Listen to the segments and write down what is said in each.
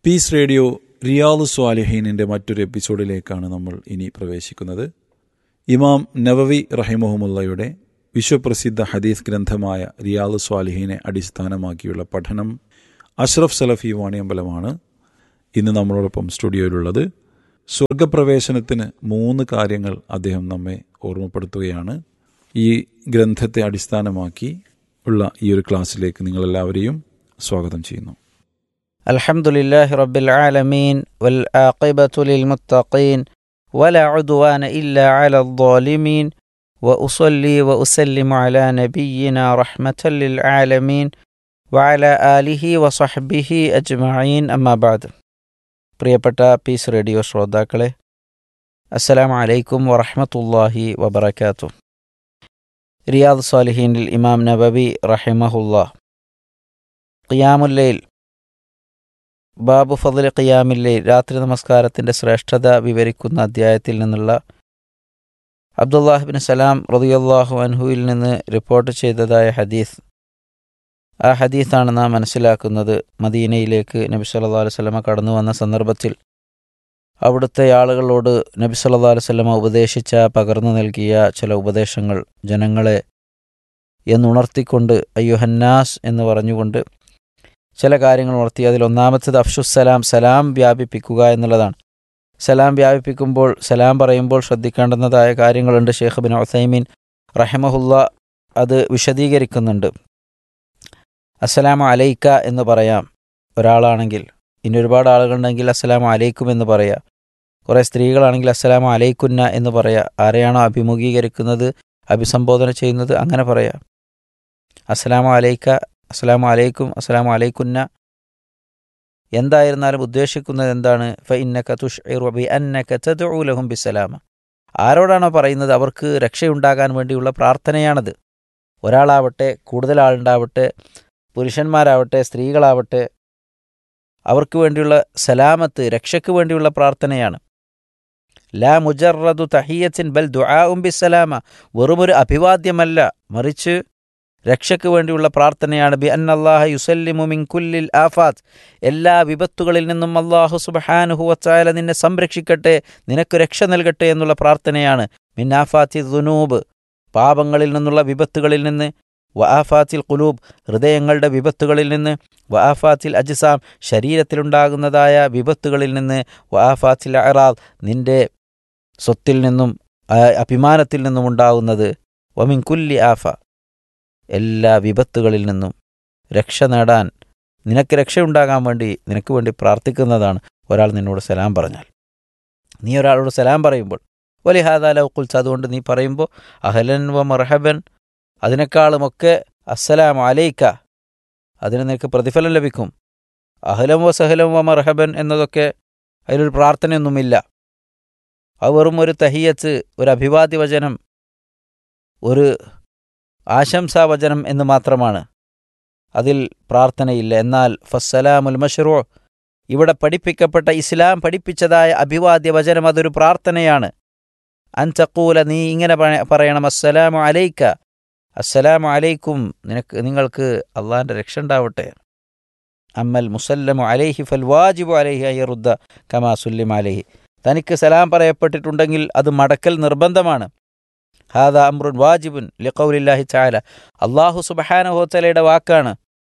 piece radio Riyadh സ്വാലിഹീനിൻ്റെ മറ്റൊരു എപ്പിസോഡിലേക്കാണ് നമ്മൾ ഇനി പ്രവേശിക്കുന്നത് ഇമാം നവവി റഹിമഹമുല്ലയുടെ വിശ്വപ്രസിദ്ധ ഹദീസ് ഗ്രന്ഥമായ റിയാദ് സ്വാലിഹീനെ അടിസ്ഥാനമാക്കിയുള്ള പഠനം അഷ്റഫ് സലഫി വാണിയമ്പലമാണ് ഇന്ന് നമ്മളോടൊപ്പം സ്റ്റുഡിയോയിലുള്ളത് സ്വർഗപ്രവേശനത്തിന് മൂന്ന് കാര്യങ്ങൾ അദ്ദേഹം നമ്മെ ഓർമ്മപ്പെടുത്തുകയാണ് ഈ ഗ്രന്ഥത്തെ അടിസ്ഥാനമാക്കി ഉള്ള ഈ ഒരു ക്ലാസ്സിലേക്ക് നിങ്ങളെല്ലാവരെയും സ്വാഗതം ചെയ്യുന്നു الحمد لله رب العالمين والعاقبة للمتقين ولا عدوان إلا على الظالمين وأصلي وأسلم على نبينا رحمة للعالمين وعلى آله وصحبه أجمعين أما بعد പ്രിയപ്പെട്ട പീസ് റേഡിയോ ശ്രോതാക്കളെ അസ്സലാമു അലൈക്കും വറഹ്മത്തുള്ളാഹി വബറകാതുഹു റിയാദ് സാലിഹീനിൽ ഇമാം നബവി റഹിമഹുല്ലാ ഖിയാമുല്ലൈൽ ബാബു ഫضل ഖിയാമില്ലേ രാത്രി നമസ്കാരത്തിൻ്റെ ശ്രേഷ്ഠത വിവരിക്കുന്ന അധ്യായത്തിൽ നിന്നുള്ള അബ്ദുല്ലാഹിബിൻ സലാം റളിയല്ലാഹു അൻഹുവിൽ നിന്ന് റിപ്പോർട്ട് ചെയ്തതായ ഹദീസ് ആ ഹദീസാണ് നാം മനസ്സിലാക്കുന്നത് മദീനയിലേക്ക് നബി സല്ലല്ലാഹു അലൈഹി വസല്ലമ കടന്നു വന്ന സന്ദർഭത്തിൽ അവിടുത്തെ ആളുകളോട് നബി സല്ലല്ലാഹു അലൈഹി വസല്ലമ ഉപദേശിച്ച പകർന്നു നൽകിയ ചില ഉപദേശങ്ങൾ ജനങ്ങളെ എന്നുണർത്തിക്കൊണ്ട് അയ്യുഹന്നാസ് എന്ന് പറഞ്ഞുകൊണ്ട് ചില കാര്യങ്ങൾ ഉണർത്തി അതിൽ ഒന്നാമത്തേത് അഫ്ഷുസലാം സലാം വ്യാപിപ്പിക്കുക എന്നുള്ളതാണ് സലാം വ്യാപിപ്പിക്കുമ്പോൾ സലാം പറയുമ്പോൾ ശ്രദ്ധിക്കേണ്ടുന്നതായ കാര്യങ്ങളുണ്ട് ഷേഖ് ബിൻ ഒസൈമീൻ റഹമഹുല്ല അത് വിശദീകരിക്കുന്നുണ്ട് അസ്സലാമു അലൈക്ക എന്ന് പറയാം ഒരാളാണെങ്കിൽ ഇനി ഒരുപാട് ആളുകളുണ്ടെങ്കിൽ അസ്സലാമു അലൈക്കും എന്ന് പറയാം കുറേ സ്ത്രീകളാണെങ്കിൽ അസ്സലാമു അലൈക്കുന്ന എന്ന് പറയാം ആരെയാണോ അഭിമുഖീകരിക്കുന്നത് അഭിസംബോധന ചെയ്യുന്നത് അങ്ങനെ പറയാം അസ്സലാമു അലൈക്ക അസ്സലാമു അലൈക്കും അസ്സലാമു അലൈക്കുന്ന എന്തായിരുന്നാലും ഉദ്ദേശിക്കുന്നത് എന്താണ് ഫ ഇന്നക തുഷ്ഇറു ബി അന്നക തദ്ഉ ലഹും ബിസലാമ ആരോടാണോ പറയുന്നത് അവർക്ക് രക്ഷയുണ്ടാകാൻ വേണ്ടിയുള്ള പ്രാർത്ഥനയാണത് ഒരാളാവട്ടെ കൂടുതൽ ആളുണ്ടാവട്ടെ പുരുഷന്മാരാവട്ടെ സ്ത്രീകളാവട്ടെ അവർക്ക് വേണ്ടിയുള്ള സലാമത്ത് രക്ഷയ്ക്ക് വേണ്ടിയുള്ള പ്രാർത്ഥനയാണ് ലാ മുജറദു തഹിയത്തിൻ ബൽ ദുആഉം ബിസലാമ വെറുമൊരു അഭിവാദ്യമല്ല മറിച്ച് രക്ഷയ്ക്ക് വേണ്ടിയുള്ള പ്രാർത്ഥനയാണ് ബി അന്നല്ലാഹ യുസല്ലിമു മിൻ കുല്ലിൽ ആഫാത്ത് എല്ലാ വിപത്തുകളിൽ നിന്നും അള്ളാഹു സുബ്ഹാനഹു വച്ചായ നിന്നെ സംരക്ഷിക്കട്ടെ നിനക്ക് രക്ഷ നൽകട്ടെ എന്നുള്ള പ്രാർത്ഥനയാണ് മിൻ ആഫാത്തി ദുനൂബ് പാപങ്ങളിൽ നിന്നുള്ള വിപത്തുകളിൽ നിന്ന് വആഫാത്തിൽ കുലൂബ് ഹൃദയങ്ങളുടെ വിപത്തുകളിൽ നിന്ന് വആഫാത്തിൽ അജ്സാം ശരീരത്തിലുണ്ടാകുന്നതായ വിപത്തുകളിൽ നിന്ന് വആഫാത്തിൽ അറാദ് നിന്റെ സ്വത്തിൽ നിന്നും അഭിമാനത്തിൽ നിന്നും ഉണ്ടാകുന്നത് വമിൻ കുല്ലി ആഫ എല്ലാ വിപത്തുകളിൽ നിന്നും രക്ഷ നേടാൻ നിനക്ക് രക്ഷയുണ്ടാകാൻ വേണ്ടി നിനക്ക് വേണ്ടി പ്രാർത്ഥിക്കുന്നതാണ് ഒരാൾ നിന്നോട് സലാം പറഞ്ഞാൽ നീ ഒരാളോട് സലാം പറയുമ്പോൾ വലി ഹാദാല കുൽസ് അതുകൊണ്ട് നീ പറയുമ്പോൾ അഹലൻ വ മർഹബൻ അതിനേക്കാളുമൊക്കെ അസ്സലാം അലൈക്ക അതിന് നിനക്ക് പ്രതിഫലം ലഭിക്കും അഹലം വ സഹലം വ മർഹബൻ എന്നതൊക്കെ അതിലൊരു പ്രാർത്ഥനയൊന്നുമില്ല അത് വെറും ഒരു തഹിയത്ത് ഒരു അഭിവാദ്യവചനം ഒരു ആശംസാവചനം എന്ന് മാത്രമാണ് അതിൽ പ്രാർത്ഥനയില്ല എന്നാൽ ഫസ്സലാമുൽ മഷ്റൂ ഇവിടെ പഠിപ്പിക്കപ്പെട്ട ഇസ്ലാം പഠിപ്പിച്ചതായ അഭിവാദ്യ വചനം അതൊരു പ്രാർത്ഥനയാണ് അൻതക്കൂല നീ ഇങ്ങനെ പറയണം അസ്സലാമു അലൈക്ക അസ്സലാമു അലൈക്കും നിനക്ക് നിങ്ങൾക്ക് അള്ളാഹിൻ്റെ രക്ഷ ഉണ്ടാവട്ടെ അമ്മൽ മുസല്ലമു അലൈഹി ഫൽ വാജിബു അലൈഹി അയ്യറുദ്ദ കമാ സുല്ലിം അലൈഹി തനിക്ക് സലാം പറയപ്പെട്ടിട്ടുണ്ടെങ്കിൽ അത് മടക്കൽ നിർബന്ധമാണ് ഹാദ അമ്രുൻ വാജിബുൻ ലിഖൗലില്ലാഹി ചാല അള്ളാഹു സുബഹാനഹോത്തലയുടെ വാക്കാണ്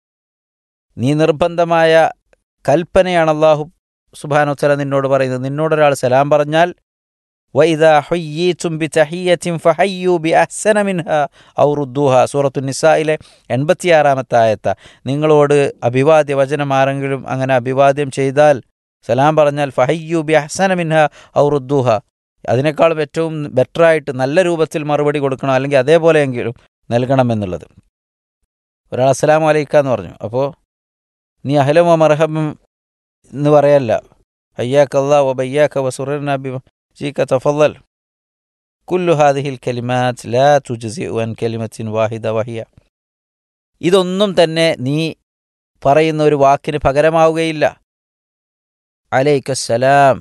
നീ നിർബന്ധമായ കൽപ്പനയാണ് അള്ളാഹു സുബാനോത്തല നിന്നോട് പറയുന്നത് നിന്നോടൊരാൾ സലാം പറഞ്ഞാൽ وإذا حييتم بتحية فحيوا بأحسن منها أو ردوها സൂറത്തു നിസായിലെ എൺപത്തിയാറാമത്തെ ആയത്ത നിങ്ങളോട് അഭിവാദ്യ വചനം ആരെങ്കിലും അങ്ങനെ അഭിവാദ്യം ചെയ്താൽ സലാം പറഞ്ഞാൽ ഫഹയ്യു ബി അഹ്സന മിൻഹ ഔ റുദ്ദൂഹ അതിനേക്കാളും ഏറ്റവും ബെറ്ററായിട്ട് നല്ല രൂപത്തിൽ മറുപടി കൊടുക്കണം അല്ലെങ്കിൽ അതേപോലെയെങ്കിലും നൽകണമെന്നുള്ളത് ഒരാൾ അസ്സലാം അലൈക്ക എന്ന് പറഞ്ഞു അപ്പോൾ നീ അഹലമോ മർഹബം എന്ന് പറയല്ല അയ്യാക്ക് അള്ളാ വ ബയ്യാക്ക വസുറന ബി ജീക്ക തഫല്ലൽ കുല്ലു ഹാദിഹിൽ കലിമാറ്റ് ലാ തുജ്സി അൻ കലിമത്തിൻ വാഹിദ വഹിയ ഇതൊന്നും തന്നെ നീ പറയുന്ന ഒരു വാക്കിന് പകരമാവുകയില്ല അലൈക്കസ്സലാം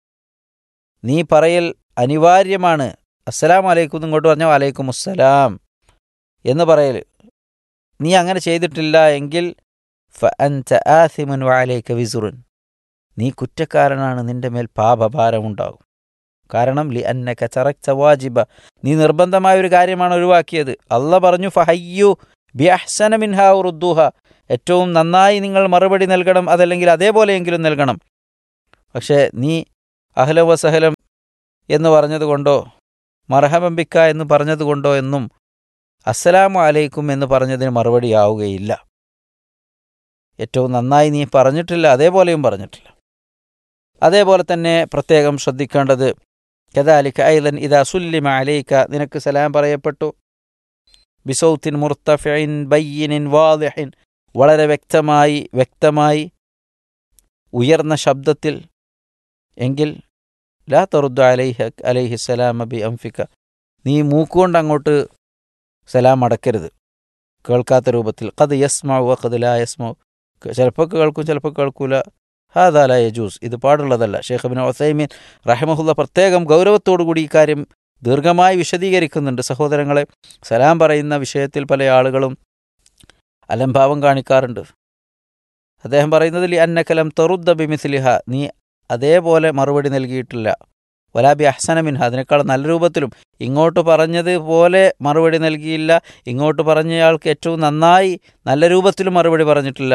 നീ പറയൽ അനിവാര്യമാണ് അസ്സലാം അലൈക്കും ഇങ്ങോട്ട് പറഞ്ഞാൽ അലൈക്കും അസ്സലാം എന്ന് പറയൽ നീ അങ്ങനെ ചെയ്തിട്ടില്ല എങ്കിൽ ഫ അൻത ആസിമുൻ വഅലൈക വിസുറുൻ നീ കുറ്റക്കാരനാണ് നിന്റെ മേൽ പാപഭാരമുണ്ടാകും കാരണം ലി അന്നക ചറക്ത വാജിബ നീ നിർബന്ധമായ ഒരു കാര്യമാണ് ഒഴിവാക്കിയത് അല്ല പറഞ്ഞു ഫഹയ്യു ബി അഹ്സന മിൻഹ ഉറുദ്ദുഹ ഏറ്റവും നന്നായി നിങ്ങൾ മറുപടി നൽകണം അതല്ലെങ്കിൽ അതേപോലെയെങ്കിലും നൽകണം പക്ഷേ നീ അഹ്ല വസഹലം എന്ന് പറഞ്ഞതുകൊണ്ടോ മർഹബംബിക്ക എന്ന് പറഞ്ഞതുകൊണ്ടോ എന്നും അസ്സലാമു അലൈക്കും എന്ന് പറഞ്ഞതിന് മറുപടിയാവുകയില്ല ഏറ്റവും നന്നായി നീ പറഞ്ഞിട്ടില്ല അതേപോലെയും പറഞ്ഞിട്ടില്ല അതേപോലെ തന്നെ പ്രത്യേകം ശ്രദ്ധിക്കേണ്ടത് കദാലിക്ക ഐലൻ ഇതാ സുല്ലിമ അലൈക്ക നിനക്ക് സലാം പറയപ്പെട്ടു ബിസൗത്തിൻ മുർത്തഫിൻ ബയ്യനിൻ വാദിഹിൻ വളരെ വ്യക്തമായി വ്യക്തമായി ഉയർന്ന ശബ്ദത്തിൽ എങ്കിൽ ലാ തറുദ്ദു അലൈഹ അലൈഹി സലാം ബി അംഫിക്ക നീ മൂക്കുകൊണ്ട് അങ്ങോട്ട് സലാം അടക്കരുത് കേൾക്കാത്ത രൂപത്തിൽ കത് യസ്മാവ് കത് ലാ യസ്മാവ് ചിലപ്പോൾ കേൾക്കും ചിലപ്പോൾ കേൾക്കൂല ഹാദാല യജൂസ് ഇത് പാടുള്ളതല്ല ഷേഖ് ബിൻ ഒസൈമീൻ റഹമഹുല്ല പ്രത്യേകം ഗൗരവത്തോടുകൂടി ഈ കാര്യം ദീർഘമായി വിശദീകരിക്കുന്നുണ്ട് സഹോദരങ്ങളെ സലാം പറയുന്ന വിഷയത്തിൽ പല ആളുകളും അലംഭാവം കാണിക്കാറുണ്ട് അദ്ദേഹം പറയുന്നതിൽ അന്നക്കലം തെറുദ്ദ ബിമിസ്ലിഹ നീ അതേപോലെ മറുപടി നൽകിയിട്ടില്ല വലാബി അഹ്സന മിൻഹ അതിനേക്കാൾ നല്ല രൂപത്തിലും ഇങ്ങോട്ട് പറഞ്ഞത് പോലെ മറുപടി നൽകിയില്ല ഇങ്ങോട്ട് പറഞ്ഞയാൾക്ക് ഏറ്റവും നന്നായി നല്ല രൂപത്തിലും മറുപടി പറഞ്ഞിട്ടില്ല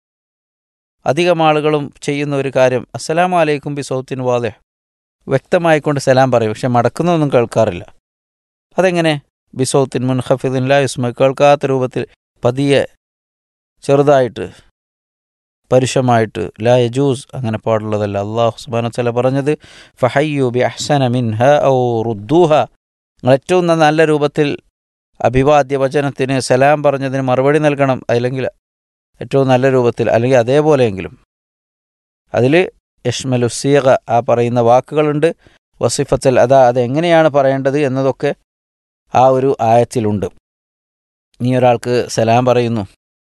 അധികം ആളുകളും ചെയ്യുന്ന ഒരു കാര്യം അസ്സലാമു അലൈക്കും ബി സൗത്തിൻ വാദെ വ്യക്തമായിക്കൊണ്ട് സലാം പറയും പക്ഷെ മടക്കുന്നൊന്നും കേൾക്കാറില്ല അതെങ്ങനെ ബി സൗത്തിൻ മുൻഹഫിദിൻ ലാ യുസ്മ കേൾക്കാത്ത രൂപത്തിൽ പതിയെ ചെറുതായിട്ട് പരുഷമായിട്ട് ലാ യജൂസ് അങ്ങനെ പാടുള്ളതല്ല അള്ളാഹു സുബാന ചില പറഞ്ഞത് ഫഹയ്യു ബി അഹ്സന മിൻഹ ഔ റുദ്ദൂഹ നിങ്ങൾ ഏറ്റവും നല്ല രൂപത്തിൽ അഭിവാദ്യ വചനത്തിന് സലാം പറഞ്ഞതിന് മറുപടി നൽകണം അല്ലെങ്കിൽ ഏറ്റവും നല്ല രൂപത്തിൽ അല്ലെങ്കിൽ അതേപോലെയെങ്കിലും അതിൽ യഷ്മലു സീഗ ആ പറയുന്ന വാക്കുകളുണ്ട് വസിഫത്തൽ അതാ അതെങ്ങനെയാണ് പറയേണ്ടത് എന്നതൊക്കെ ആ ഒരു ആയത്തിലുണ്ട് നീ ഒരാൾക്ക് സലാം പറയുന്നു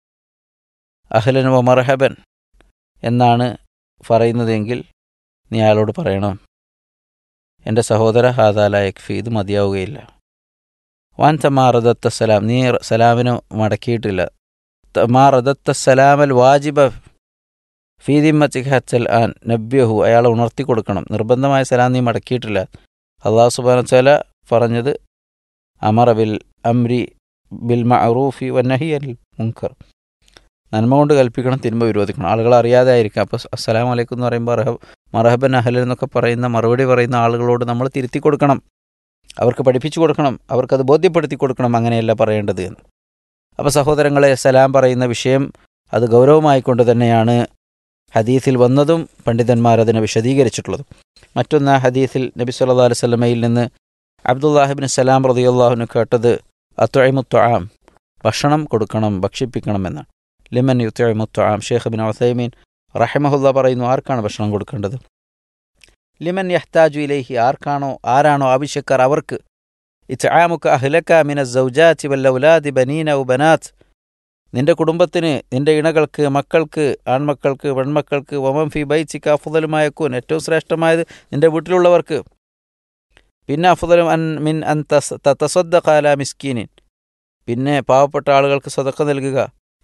അഹ്ലൻ വ മർഹബൻ എന്നാണ് പറയുന്നതെങ്കിൽ നീ അയാളോട് പറയണം എൻ്റെ സഹോദര ഹാദാല യക്ഫി ഇത് മതിയാവുകയില്ല വാൻ തമാ റദത്ത സലാം നീ സലാമിന് മടക്കിയിട്ടില്ല തമാ റദത്ത സലാമൽ വാജിബ ഫീദിമ്മത്തിക്ക് ഹച്ചൽ ആൻ നബ്യഹു അയാളെ ഉണർത്തി കൊടുക്കണം നിർബന്ധമായ സലാം നീ മടക്കിയിട്ടില്ല അള്ളാഹു സുബാന ചല പറഞ്ഞത് അമറ ബിൽ അംരി ബിൽ മഅറൂഫി വന്നഹി അൽ മുങ്കർ നന്മ കൊണ്ട് കൽപ്പിക്കണം തിന്മ വിരോധിക്കണം ആളുകൾ അറിയാതെ ആയിരിക്കും അപ്പോൾ അസ്സലാം വലൈക്കും എന്ന് പറയുമ്പോൾ റഹബ് മറഹബൻ അഹൽ എന്നൊക്കെ പറയുന്ന മറുപടി പറയുന്ന ആളുകളോട് നമ്മൾ തിരുത്തി കൊടുക്കണം അവർക്ക് പഠിപ്പിച്ചു കൊടുക്കണം അവർക്കത് ബോധ്യപ്പെടുത്തി കൊടുക്കണം അങ്ങനെയല്ല പറയേണ്ടത് എന്ന് അപ്പോൾ സഹോദരങ്ങളെ സലാം പറയുന്ന വിഷയം അത് ഗൗരവമായിക്കൊണ്ട് തന്നെയാണ് ഹദീസിൽ വന്നതും പണ്ഡിതന്മാർ അതിനെ വിശദീകരിച്ചിട്ടുള്ളതും മറ്റൊന്ന് ആ ഹദീസിൽ നബി സല്ലാ അലൈഹി സ്വലമയിൽ നിന്ന് അബ്ദുല്ലാഹിബിൻ സലാം റതിയുള്ളാഹുവിന് കേട്ടത് അത്വഴിമുത്വാം ഭക്ഷണം കൊടുക്കണം ഭക്ഷിപ്പിക്കണമെന്നാണ് ലിമൻ യുത്വഴിമുത്വാം ഷേഖ് ബിൻ ഒസൈമീൻ റഹമഹുല്ല പറയുന്നു ആർക്കാണ് ഭക്ഷണം കൊടുക്കേണ്ടത് ലിമൻ യഹ്താജു ഇലേഹി ആർക്കാണോ ആരാണോ ആവശ്യക്കാർ അവർക്ക് ഇത്ആമുക അഹ്ലക മിന സൗജാതി വല്ലൗലാദി ബനീന ഉ ബനാത്ത് നിന്റെ കുടുംബത്തിന് നിന്റെ ഇണകൾക്ക് മക്കൾക്ക് ആൺമക്കൾക്ക് പെൺമക്കൾക്ക് വമം ഫി ബൈച്ചിക്ക് അഫുദലുമായ കൂൻ ഏറ്റവും ശ്രേഷ്ഠമായത് നിന്റെ വീട്ടിലുള്ളവർക്ക് പിന്നെ അഫുദലും അൻ മിൻ അൻ തസദ്ദഖാല മിസ്കീനിൻ പിന്നെ പാവപ്പെട്ട ആളുകൾക്ക് സ്വതക്ക നൽകുക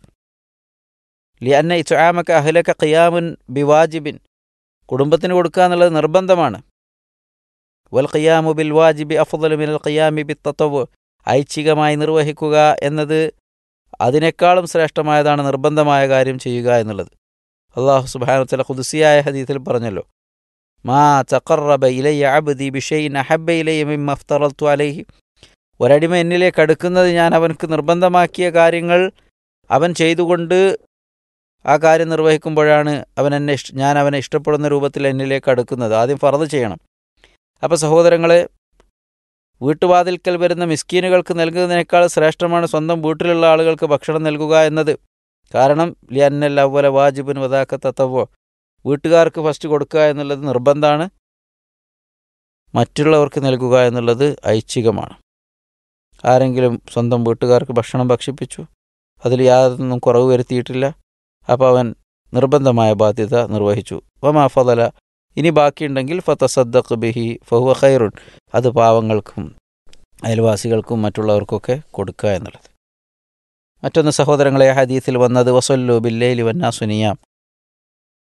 ലി അന്ന ഇത്ആമക അഹ്ലക ഖിയാമുൻ ബിവാജിബിൻ കുടുംബത്തിന് കൊടുക്കുക എന്നുള്ളത് നിർബന്ധമാണ് വൽ ഖിയാമു ബിൽ വാജിബി അഫുദലു മിനൽ ഖിയാമി ബി തത്വവ് ഐച്ഛികമായി നിർവഹിക്കുക എന്നത് അതിനേക്കാളും ശ്രേഷ്ഠമായതാണ് നിർബന്ധമായ കാര്യം ചെയ്യുക എന്നുള്ളത് അള്ളാഹു സുബാനത്തല ഖുദ്സിയായ ഹദീത്തിൽ പറഞ്ഞല്ലോ മാ തഖറബ ഇലയ്യ അബ്ദി ബിഷൈൻ അഹബ്ബ ഇലയ്യ മിമ്മ അഫ്തറത്തു അലൈഹി ഒരടിമ എന്നിലേക്ക് അടുക്കുന്നത് ഞാൻ അവനക്ക് നിർബന്ധമാക്കിയ കാര്യങ്ങൾ അവൻ ചെയ്തുകൊണ്ട് ആ കാര്യം നിർവഹിക്കുമ്പോഴാണ് അവൻ എന്നെ ഞാൻ അവനെ ഇഷ്ടപ്പെടുന്ന രൂപത്തിൽ എന്നിലേക്ക് അടുക്കുന്നത് ആദ്യം ഫറത് ചെയ്യണം അപ്പോൾ സഹോദരങ്ങളെ വീട്ടുവാതിൽക്കൽ വരുന്ന മിസ്കീനുകൾക്ക് നൽകുന്നതിനേക്കാൾ ശ്രേഷ്ഠമാണ് സ്വന്തം വീട്ടിലുള്ള ആളുകൾക്ക് ഭക്ഷണം നൽകുക എന്നത് കാരണം ലിയന്നൽ അവല വാജിബിൻ വതാക്ക തത്തവോ വീട്ടുകാർക്ക് ഫസ്റ്റ് കൊടുക്കുക എന്നുള്ളത് നിർബന്ധമാണ് മറ്റുള്ളവർക്ക് നൽകുക എന്നുള്ളത് ഐച്ഛികമാണ് ആരെങ്കിലും സ്വന്തം വീട്ടുകാർക്ക് ഭക്ഷണം ഭക്ഷിപ്പിച്ചു അതിൽ യാതൊന്നും കുറവ് വരുത്തിയിട്ടില്ല അപ്പോൾ അവൻ നിർബന്ധമായ ബാധ്യത നിർവഹിച്ചു വമാ ഫതല ഇനി ബാക്കിയുണ്ടെങ്കിൽ ഫതസദ്ദഖ് ബിഹി ഫഹുവ ഖൈറുൻ അത് പാവങ്ങൾക്കും അയൽവാസികൾക്കും മറ്റുള്ളവർക്കൊക്കെ കൊടുക്കുക എന്നുള്ളത് മറ്റൊന്ന് സഹോദരങ്ങളെ ഹദീസിൽ വന്നത് വസല്ലു ബില്ലേലി വന്നാസുനിയാം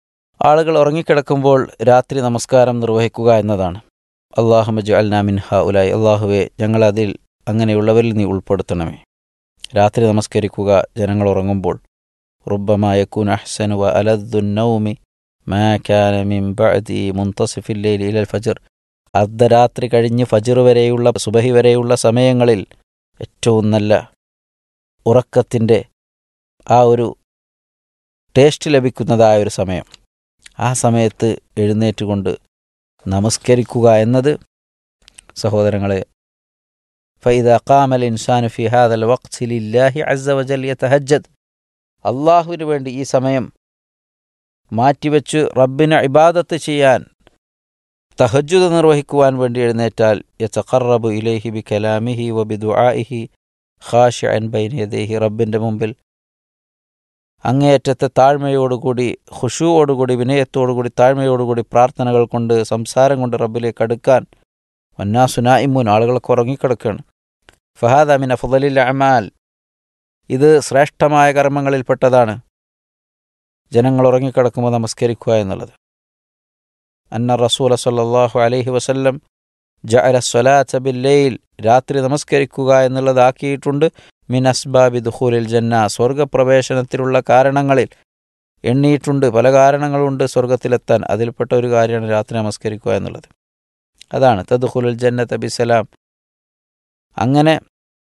ആളുകൾ ഉറങ്ങിക്കിടക്കുമ്പോൾ രാത്രി നമസ്കാരം നിർവഹിക്കുക എന്നതാണ് അള്ളാഹുമജ് അൽനാമിൻ ഹ ഉലായി അള്ളാഹുവെ ഞങ്ങളതിൽ അങ്ങനെയുള്ളവരിൽ നീ ഉൾപ്പെടുത്തണമേ രാത്രി നമസ്കരിക്കുക ജനങ്ങൾ ഉറങ്ങുമ്പോൾ റുബമായ കുൻ അഹ്സനു വ അലദ്ദുന്നൗമി മാ കാന മിൻ ബഅദി മുൻതസിഫിൽ ലൈലി ഇലൽ ഫജ്ർ അർദ്ധരാത്രി കഴിഞ്ഞ് ഫജ്ർ വരെയുള്ള സുബഹി വരെയുള്ള സമയങ്ങളിൽ ഏറ്റവും നല്ല ഉറക്കത്തിൻ്റെ ആ ഒരു ടേസ്റ്റ് ലഭിക്കുന്നതായ ഒരു സമയം ആ സമയത്ത് എഴുന്നേറ്റുകൊണ്ട് നമസ്കരിക്കുക എന്നത് സഹോദരങ്ങളെ فإذا قام الإنسان في هذا الوقت لله عز وجل يتهجد അള്ളാഹുവിന് വേണ്ടി ഈ സമയം മാറ്റിവെച്ച് റബ്ബിന് ഇബാദത്ത് ചെയ്യാൻ തഹജുദ് നിർവഹിക്കുവാൻ വേണ്ടി എഴുന്നേറ്റാൽ യതഖറബു ഇലൈഹി ബി കലാമിഹി വ ബി ദുആഇഹി ഖാശിഅൻ ബൈന യദൈഹി റബ്ബിൻ്റെ മുമ്പിൽ അങ്ങേയറ്റത്തെ താഴ്മയോടുകൂടി ഖുഷുവോടുകൂടി വിനയത്തോടുകൂടി താഴ്മയോടുകൂടി പ്രാർത്ഥനകൾ കൊണ്ട് സംസാരം കൊണ്ട് റബ്ബിലേക്ക് അടുക്കാൻ വന്നാസുനായിമുൻ ആളുകളൊക്കെ ഉറങ്ങിക്കിടക്കുകയാണ് ഫഹാദ് അമിൻ അഫുദലിൽ അമാൽ ഇത് ശ്രേഷ്ഠമായ കർമ്മങ്ങളിൽപ്പെട്ടതാണ് ജനങ്ങൾ ഉറങ്ങിക്കിടക്കുമ്പോൾ നമസ്കരിക്കുക എന്നുള്ളത് അന്ന റസൂല സല്ലാഹു അലൈഹി വസല്ലം ജഅല സ്വലാത്ത ബില്ലയിൽ രാത്രി നമസ്കരിക്കുക എന്നുള്ളതാക്കിയിട്ടുണ്ട് മിൻ അസ്ബാബി ദുഹൂലിൽ ജന്ന സ്വർഗപ്രവേശനത്തിലുള്ള കാരണങ്ങളിൽ എണ്ണിയിട്ടുണ്ട് പല കാരണങ്ങളുണ്ട് സ്വർഗത്തിലെത്താൻ അതിൽപ്പെട്ട ഒരു കാര്യമാണ് രാത്രി നമസ്കരിക്കുക എന്നുള്ളത് അതാണ് തദ്ഖുലുൽ ജന്നത്ത് ബിസലാം അങ്ങനെ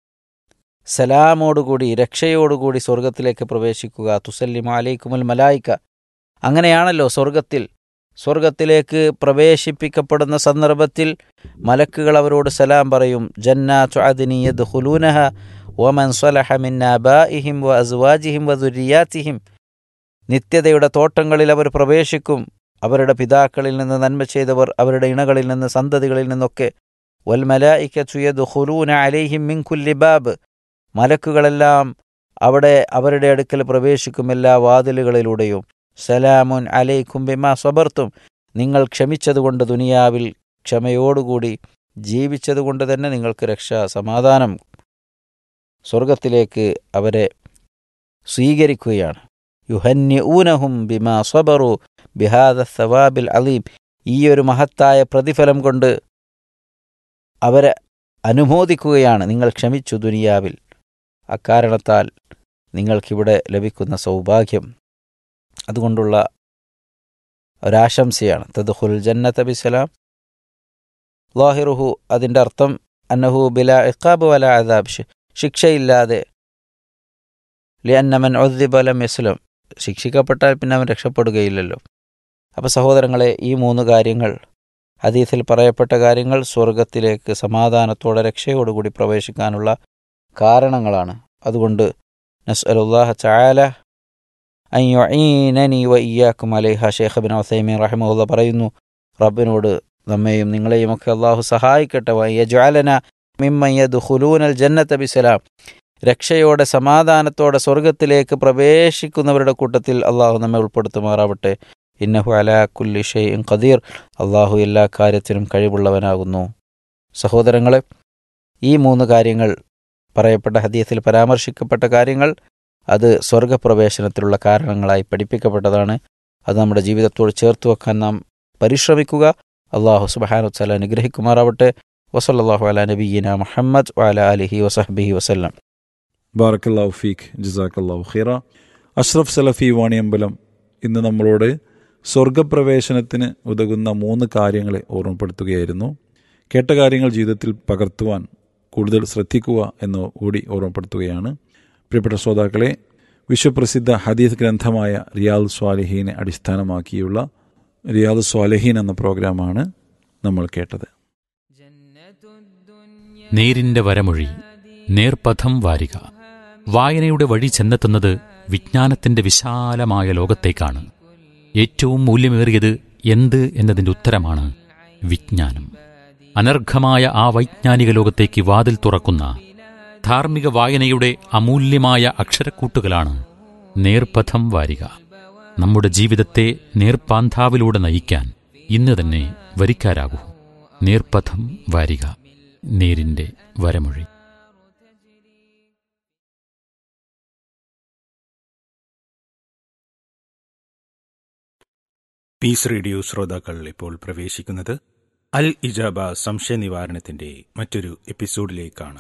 സലാമോടുകൂടി രക്ഷയോടുകൂടി സ്വർഗത്തിലേക്ക് പ്രവേശിക്കുക തുസല്ലിമ അലൈക്കുമുൽ മലായിക്ക അങ്ങനെയാണല്ലോ സ്വർഗത്തിൽ സ്വർഗത്തിലേക്ക് പ്രവേശിപ്പിക്കപ്പെടുന്ന സന്ദർഭത്തിൽ മലക്കുകൾ അവരോട് സലാം പറയും ജന്നാത്തുഅദ്നിയത് ഹുലൂനഹ വമൻ സ്വലഹ മിൻ ആബാഇഹിം വ അസ്വാജിഹിം വ ദുരിയാത്തിഹിം നിത്യതയുടെ തോട്ടങ്ങളിൽ അവർ പ്രവേശിക്കും അവരുടെ പിതാക്കളിൽ നിന്ന് നന്മ ചെയ്തവർ അവരുടെ ഇണകളിൽ നിന്ന് സന്തതികളിൽ നിന്നൊക്കെ വൽ മലായിക്കു ഹുലൂന അലൈഹിം മിൻ കുല്ലി ബാബ് മലക്കുകളെല്ലാം അവിടെ അവരുടെ അടുക്കൽ പ്രവേശിക്കും എല്ലാ വാതിലുകളിലൂടെയും സലാമുൻ അലൈക്കും ബിമാ സ്വബർത്തും നിങ്ങൾ ക്ഷമിച്ചതുകൊണ്ട് ദുനിയാവിൽ ക്ഷമയോടുകൂടി ജീവിച്ചതുകൊണ്ട് തന്നെ നിങ്ങൾക്ക് രക്ഷ സമാധാനം സ്വർഗത്തിലേക്ക് അവരെ സ്വീകരിക്കുകയാണ് യുഹന്യ ഊനഹും ബിമാ സ്വബറു ബിഹാദ സവാബിൽ അലീം ഈ ഒരു മഹത്തായ പ്രതിഫലം കൊണ്ട് അവരെ അനുമോദിക്കുകയാണ് നിങ്ങൾ ക്ഷമിച്ചു ദുനിയാവിൽ അക്കാരണത്താൽ നിങ്ങൾക്കിവിടെ ലഭിക്കുന്ന സൗഭാഗ്യം അതുകൊണ്ടുള്ള ഒരാശംസയാണ് തദ്ഖുൽ ജന്നത്ത് ബിസലാം ലാഹിറുഹു അതിൻ്റെ അർത്ഥം അന്നഹു ബില ഇഖാബ് വല അദാബ് ശിക്ഷയില്ലാതെ ലിയന്നമൻ ഒദ്ദിബലം ഇസ്ലം ശിക്ഷിക്കപ്പെട്ടാൽ പിന്നെ അവൻ രക്ഷപ്പെടുകയില്ലല്ലോ അപ്പോൾ സഹോദരങ്ങളെ ഈ മൂന്ന് കാര്യങ്ങൾ ഹദീസിൽ പറയപ്പെട്ട കാര്യങ്ങൾ സ്വർഗത്തിലേക്ക് സമാധാനത്തോടെ രക്ഷയോടുകൂടി പ്രവേശിക്കാനുള്ള കാരണങ്ങളാണ് അതുകൊണ്ട് നസ്അലുല്ലാഹ ചായാല അയ്യൊഈനനി വ ഇയ്യാക്കും അലൈഹ ഷേഖ് ബിൻ ഒസൈമീൻ റഹിമുല്ല പറയുന്നു റബ്ബിനോട് നമ്മെയും നിങ്ങളെയും ഒക്കെ അള്ളാഹു സഹായിക്കട്ടെ വയ്യജ്വാലന മിമ്മയ്യദ് ഹുലൂനൽ ജന്നത്ത് ബിസലാം രക്ഷയോടെ സമാധാനത്തോടെ സ്വർഗത്തിലേക്ക് പ്രവേശിക്കുന്നവരുടെ കൂട്ടത്തിൽ അള്ളാഹു നമ്മെ ഉൾപ്പെടുത്തുമാറാവട്ടെ ഇന്നഹു അലാ കുല്ലി ഷെയ്ൻ ഖദീർ അള്ളാഹു എല്ലാ കാര്യത്തിനും കഴിവുള്ളവനാകുന്നു സഹോദരങ്ങളെ ഈ മൂന്ന് കാര്യങ്ങൾ പറയപ്പെട്ട ഹദീസിൽ പരാമർശിക്കപ്പെട്ട കാര്യങ്ങൾ അത് സ്വർഗപ്രവേശനത്തിലുള്ള കാരണങ്ങളായി പഠിപ്പിക്കപ്പെട്ടതാണ് അത് നമ്മുടെ ജീവിതത്തോട് ചേർത്ത് വെക്കാൻ നാം പരിശ്രമിക്കുക അള്ളാഹു സുബഹാനു വല അനുഗ്രഹിക്കുമാറാവട്ടെ വസല്ലാഹു അല നബീന മുഹമ്മദ് വല അലിഹി വസഹബിഹി വസല്ലം ബാറക്കല്ലാഹു ഫീഖ് ജസാക്കല്ലാഹു ഖീറ അഷ്റഫ് സലഫി വാണിയമ്പലം ഇന്ന് നമ്മളോട് സ്വർഗപ്രവേശനത്തിന് ഉതകുന്ന മൂന്ന് കാര്യങ്ങളെ ഓർമ്മപ്പെടുത്തുകയായിരുന്നു കേട്ട കാര്യങ്ങൾ ജീവിതത്തിൽ പകർത്തുവാൻ കൂടുതൽ ശ്രദ്ധിക്കുക എന്ന് കൂടി ഓർമ്മപ്പെടുത്തുകയാണ് പ്രിയപ്പെട്ട ശ്രോതാക്കളെ വിശ്വപ്രസിദ്ധ ഹദീസ് ഗ്രന്ഥമായ റിയാദ് സ്വാലിഹീനെ അടിസ്ഥാനമാക്കിയുള്ള റിയാദ് സ്വാലിഹീൻ എന്ന പ്രോഗ്രാമാണ് നമ്മൾ കേട്ടത് നേരിന്റെ വരമൊഴി നേർപഥം വാരിക വായനയുടെ വഴി ചെന്നെത്തുന്നത് വിജ്ഞാനത്തിന്റെ വിശാലമായ ലോകത്തേക്കാണ് ഏറ്റവും മൂല്യമേറിയത് എന്ത് എന്നതിന്റെ ഉത്തരമാണ് വിജ്ഞാനം അനർഘമായ ആ വൈജ്ഞാനിക ലോകത്തേക്ക് വാതിൽ തുറക്കുന്ന ധാർമ്മിക വായനയുടെ അമൂല്യമായ അക്ഷരക്കൂട്ടുകളാണ് നേർപഥം വാരിക നമ്മുടെ ജീവിതത്തെ നേർപ്പാന്താവിലൂടെ നയിക്കാൻ ഇന്ന് തന്നെ വരിക്കാരാകൂ നേർപഥം വാരിക നേരിന്റെ വരമൊഴി പീസ് റേഡിയോ ശ്രോതാക്കൾ ഇപ്പോൾ പ്രവേശിക്കുന്നത് അൽ ഇജാബ സംശയ നിവാരണത്തിന്റെ മറ്റൊരു എപ്പിസോഡിലേക്കാണ്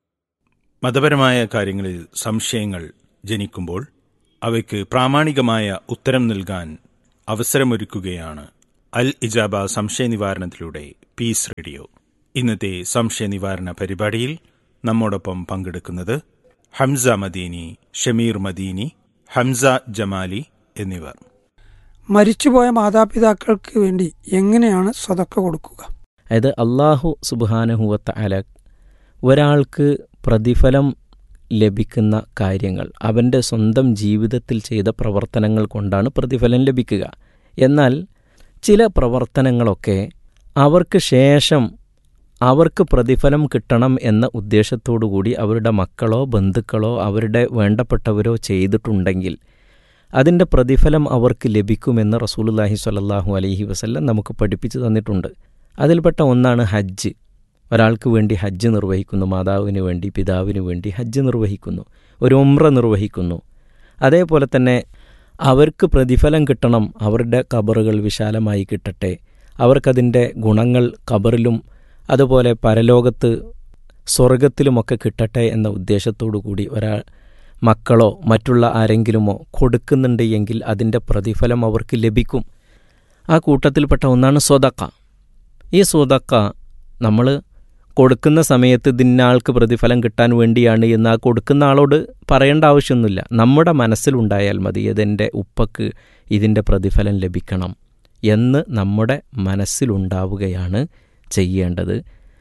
മതപരമായ കാര്യങ്ങളിൽ സംശയങ്ങൾ ജനിക്കുമ്പോൾ അവയ്ക്ക് പ്രാമാണികമായ ഉത്തരം നൽകാൻ അവസരമൊരുക്കുകയാണ് അൽ ഇജാബ സംശയ നിവാരണത്തിലൂടെ പീസ് റേഡിയോ ഇന്നത്തെ സംശയ നിവാരണ പരിപാടിയിൽ നമ്മോടൊപ്പം പങ്കെടുക്കുന്നത് ഹംസ മദീനി ഷമീർ മദീനി ഹംസ ജമാലി എന്നിവർ മരിച്ചുപോയ മാതാപിതാക്കൾക്ക് വേണ്ടി എങ്ങനെയാണ് സ്വതക്ക കൊടുക്കുക അതായത് അള്ളാഹു സുബാനഹുവത്ത അല ഒരാൾക്ക് പ്രതിഫലം ലഭിക്കുന്ന കാര്യങ്ങൾ അവൻ്റെ സ്വന്തം ജീവിതത്തിൽ ചെയ്ത പ്രവർത്തനങ്ങൾ കൊണ്ടാണ് പ്രതിഫലം ലഭിക്കുക എന്നാൽ ചില പ്രവർത്തനങ്ങളൊക്കെ അവർക്ക് ശേഷം അവർക്ക് പ്രതിഫലം കിട്ടണം എന്ന ഉദ്ദേശത്തോടു കൂടി അവരുടെ മക്കളോ ബന്ധുക്കളോ അവരുടെ വേണ്ടപ്പെട്ടവരോ ചെയ്തിട്ടുണ്ടെങ്കിൽ അതിൻ്റെ പ്രതിഫലം അവർക്ക് ലഭിക്കുമെന്ന് റസൂലുല്ലാഹി സ്വല്ലല്ലാഹു അലൈഹി വസല്ലം നമുക്ക് പഠിപ്പിച്ചു തന്നിട്ടുണ്ട് അതിൽപ്പെട്ട ഒന്നാണ് ഹജ്ജ് ഒരാൾക്ക് വേണ്ടി ഹജ്ജ് നിർവഹിക്കുന്നു മാതാവിന് വേണ്ടി പിതാവിന് വേണ്ടി ഹജ്ജ് നിർവഹിക്കുന്നു ഒരു ഉമ്ര നിർവഹിക്കുന്നു അതേപോലെ തന്നെ അവർക്ക് പ്രതിഫലം കിട്ടണം അവരുടെ കബറുകൾ വിശാലമായി കിട്ടട്ടെ അവർക്കതിൻ്റെ ഗുണങ്ങൾ കബറിലും അതുപോലെ പരലോകത്ത് സ്വർഗത്തിലുമൊക്കെ കിട്ടട്ടെ എന്ന ഉദ്ദേശത്തോടു കൂടി ഒരാൾ മക്കളോ മറ്റുള്ള ആരെങ്കിലുമോ കൊടുക്കുന്നുണ്ട് എങ്കിൽ അതിൻ്റെ പ്രതിഫലം അവർക്ക് ലഭിക്കും ആ കൂട്ടത്തിൽപ്പെട്ട ഒന്നാണ് സ്വതക്ക ഈ സ്വതക്ക നമ്മൾ കൊടുക്കുന്ന സമയത്ത് ഇതിന്നാൾക്ക് പ്രതിഫലം കിട്ടാൻ വേണ്ടിയാണ് എന്ന് ആ കൊടുക്കുന്ന ആളോട് പറയേണ്ട ആവശ്യമൊന്നുമില്ല നമ്മുടെ മനസ്സിലുണ്ടായാൽ മതി ഇതെൻ്റെ ഉപ്പക്ക് ഇതിൻ്റെ പ്രതിഫലം ലഭിക്കണം എന്ന് നമ്മുടെ മനസ്സിലുണ്ടാവുകയാണ് ചെയ്യേണ്ടത്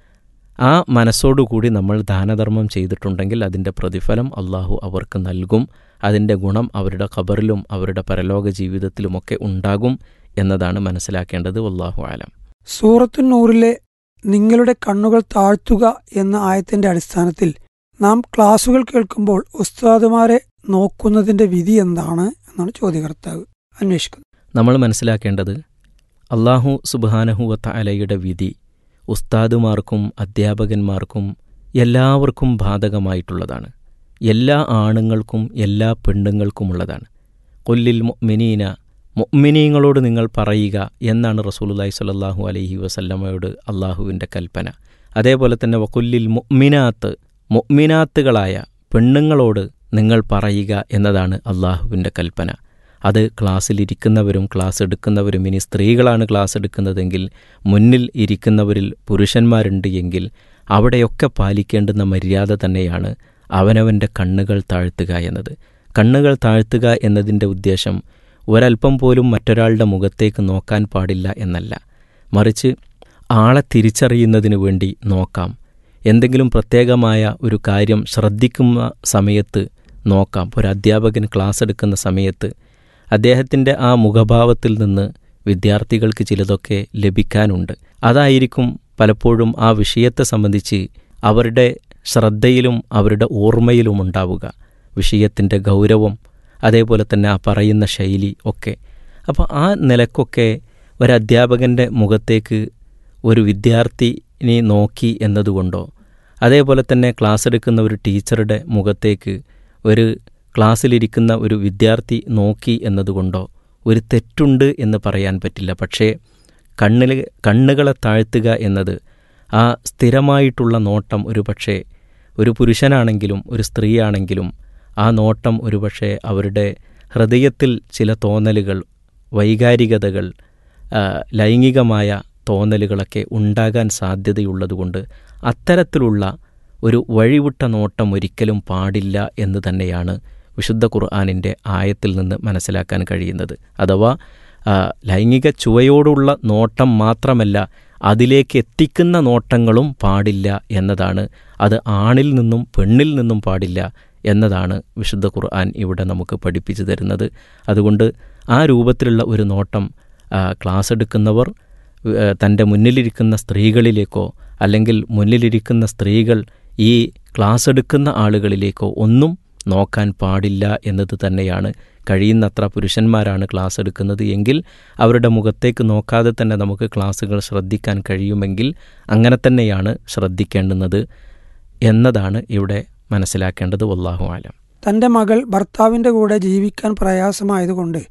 ആ മനസ്സോടുകൂടി നമ്മൾ ദാനധർമ്മം ചെയ്തിട്ടുണ്ടെങ്കിൽ അതിൻ്റെ പ്രതിഫലം അള്ളാഹു അവർക്ക് നൽകും അതിൻ്റെ ഗുണം അവരുടെ ഖബറിലും അവരുടെ പരലോക ജീവിതത്തിലുമൊക്കെ ഉണ്ടാകും എന്നതാണ് മനസ്സിലാക്കേണ്ടത് അള്ളാഹു ആലം സൂറത്തു നൂറിലെ നിങ്ങളുടെ കണ്ണുകൾ താഴ്ത്തുക എന്ന ആയത്തിന്റെ അടിസ്ഥാനത്തിൽ നാം ക്ലാസുകൾ കേൾക്കുമ്പോൾ ഉസ്താദുമാരെ നോക്കുന്നതിന്റെ വിധി എന്താണ് എന്നാണ് ചോദ്യകർത്താവ് അന്വേഷിക്കുന്നത് നമ്മൾ മനസ്സിലാക്കേണ്ടത് അള്ളാഹു സുബാനഹുവത്ത അലയുടെ വിധി ഉസ്താദുമാർക്കും അധ്യാപകന്മാർക്കും എല്ലാവർക്കും ബാധകമായിട്ടുള്ളതാണ് എല്ലാ ആണുങ്ങൾക്കും എല്ലാ പെണ്ണുങ്ങൾക്കുമുള്ളതാണ് കൊല്ലിൽ മൊമിനീന മൊമിനീങ്ങളോട് നിങ്ങൾ പറയുക എന്നാണ് റസൂലുല്ലായി സ്വല്ലല്ലാഹു അലൈഹി വസല്ലമയോട് അള്ളാഹുവിൻ്റെ കൽപ്പന അതേപോലെ തന്നെ വക്കുല്ലിൽ മൊമിനാത്ത് മൊമിനാത്തുകളായ പെണ്ണുങ്ങളോട് നിങ്ങൾ പറയുക എന്നതാണ് അള്ളാഹുവിൻ്റെ കൽപ്പന അത് ക്ലാസ്സിലിരിക്കുന്നവരും ക്ലാസ് എടുക്കുന്നവരും ഇനി സ്ത്രീകളാണ് ക്ലാസ് എടുക്കുന്നതെങ്കിൽ മുന്നിൽ ഇരിക്കുന്നവരിൽ പുരുഷന്മാരുണ്ട് എങ്കിൽ അവിടെയൊക്കെ പാലിക്കേണ്ടുന്ന മര്യാദ തന്നെയാണ് അവനവൻ്റെ കണ്ണുകൾ താഴ്ത്തുക എന്നത് കണ്ണുകൾ താഴ്ത്തുക എന്നതിൻ്റെ ഉദ്ദേശം ഒരൽപ്പം പോലും മറ്റൊരാളുടെ മുഖത്തേക്ക് നോക്കാൻ പാടില്ല എന്നല്ല മറിച്ച് ആളെ തിരിച്ചറിയുന്നതിന് വേണ്ടി നോക്കാം എന്തെങ്കിലും പ്രത്യേകമായ ഒരു കാര്യം ശ്രദ്ധിക്കുന്ന സമയത്ത് നോക്കാം ഒരു അധ്യാപകൻ ക്ലാസ് എടുക്കുന്ന സമയത്ത് അദ്ദേഹത്തിൻ്റെ ആ മുഖഭാവത്തിൽ നിന്ന് വിദ്യാർത്ഥികൾക്ക് ചിലതൊക്കെ ലഭിക്കാനുണ്ട് അതായിരിക്കും പലപ്പോഴും ആ വിഷയത്തെ സംബന്ധിച്ച് അവരുടെ ശ്രദ്ധയിലും അവരുടെ ഓർമ്മയിലും ഉണ്ടാവുക വിഷയത്തിൻ്റെ ഗൗരവം അതേപോലെ തന്നെ ആ പറയുന്ന ശൈലി ഒക്കെ അപ്പോൾ ആ നിലക്കൊക്കെ ഒരധ്യാപകൻ്റെ മുഖത്തേക്ക് ഒരു വിദ്യാർത്ഥിനെ നോക്കി എന്നതുകൊണ്ടോ അതേപോലെ തന്നെ ക്ലാസ് എടുക്കുന്ന ഒരു ടീച്ചറുടെ മുഖത്തേക്ക് ഒരു ക്ലാസ്സിലിരിക്കുന്ന ഒരു വിദ്യാർത്ഥി നോക്കി എന്നതുകൊണ്ടോ ഒരു തെറ്റുണ്ട് എന്ന് പറയാൻ പറ്റില്ല പക്ഷേ കണ്ണിൽ കണ്ണുകളെ താഴ്ത്തുക എന്നത് ആ സ്ഥിരമായിട്ടുള്ള നോട്ടം ഒരു പക്ഷേ ഒരു പുരുഷനാണെങ്കിലും ഒരു സ്ത്രീയാണെങ്കിലും ആ നോട്ടം ഒരുപക്ഷെ അവരുടെ ഹൃദയത്തിൽ ചില തോന്നലുകൾ വൈകാരികതകൾ ലൈംഗികമായ തോന്നലുകളൊക്കെ ഉണ്ടാകാൻ സാധ്യതയുള്ളതുകൊണ്ട് അത്തരത്തിലുള്ള ഒരു വഴിവിട്ട നോട്ടം ഒരിക്കലും പാടില്ല എന്ന് തന്നെയാണ് വിശുദ്ധ ഖുർആാനിൻ്റെ ആയത്തിൽ നിന്ന് മനസ്സിലാക്കാൻ കഴിയുന്നത് അഥവാ ലൈംഗിക ചുവയോടുള്ള നോട്ടം മാത്രമല്ല അതിലേക്ക് എത്തിക്കുന്ന നോട്ടങ്ങളും പാടില്ല എന്നതാണ് അത് ആണിൽ നിന്നും പെണ്ണിൽ നിന്നും പാടില്ല എന്നതാണ് വിശുദ്ധ ഖുർആൻ ഇവിടെ നമുക്ക് പഠിപ്പിച്ചു തരുന്നത് അതുകൊണ്ട് ആ രൂപത്തിലുള്ള ഒരു നോട്ടം ക്ലാസ് എടുക്കുന്നവർ തൻ്റെ മുന്നിലിരിക്കുന്ന സ്ത്രീകളിലേക്കോ അല്ലെങ്കിൽ മുന്നിലിരിക്കുന്ന സ്ത്രീകൾ ഈ ക്ലാസ് എടുക്കുന്ന ആളുകളിലേക്കോ ഒന്നും നോക്കാൻ പാടില്ല എന്നത് തന്നെയാണ് കഴിയുന്നത്ര പുരുഷന്മാരാണ് ക്ലാസ് എടുക്കുന്നത് എങ്കിൽ അവരുടെ മുഖത്തേക്ക് നോക്കാതെ തന്നെ നമുക്ക് ക്ലാസ്സുകൾ ശ്രദ്ധിക്കാൻ കഴിയുമെങ്കിൽ അങ്ങനെ തന്നെയാണ് ശ്രദ്ധിക്കേണ്ടുന്നത് എന്നതാണ് ഇവിടെ മനസ്സിലാക്കേണ്ടത് വല്ലാഹു ആലം തന്റെ മകൾ ഭർത്താവിന്റെ കൂടെ ജീവിക്കാൻ പ്രയാസമായതുകൊണ്ട്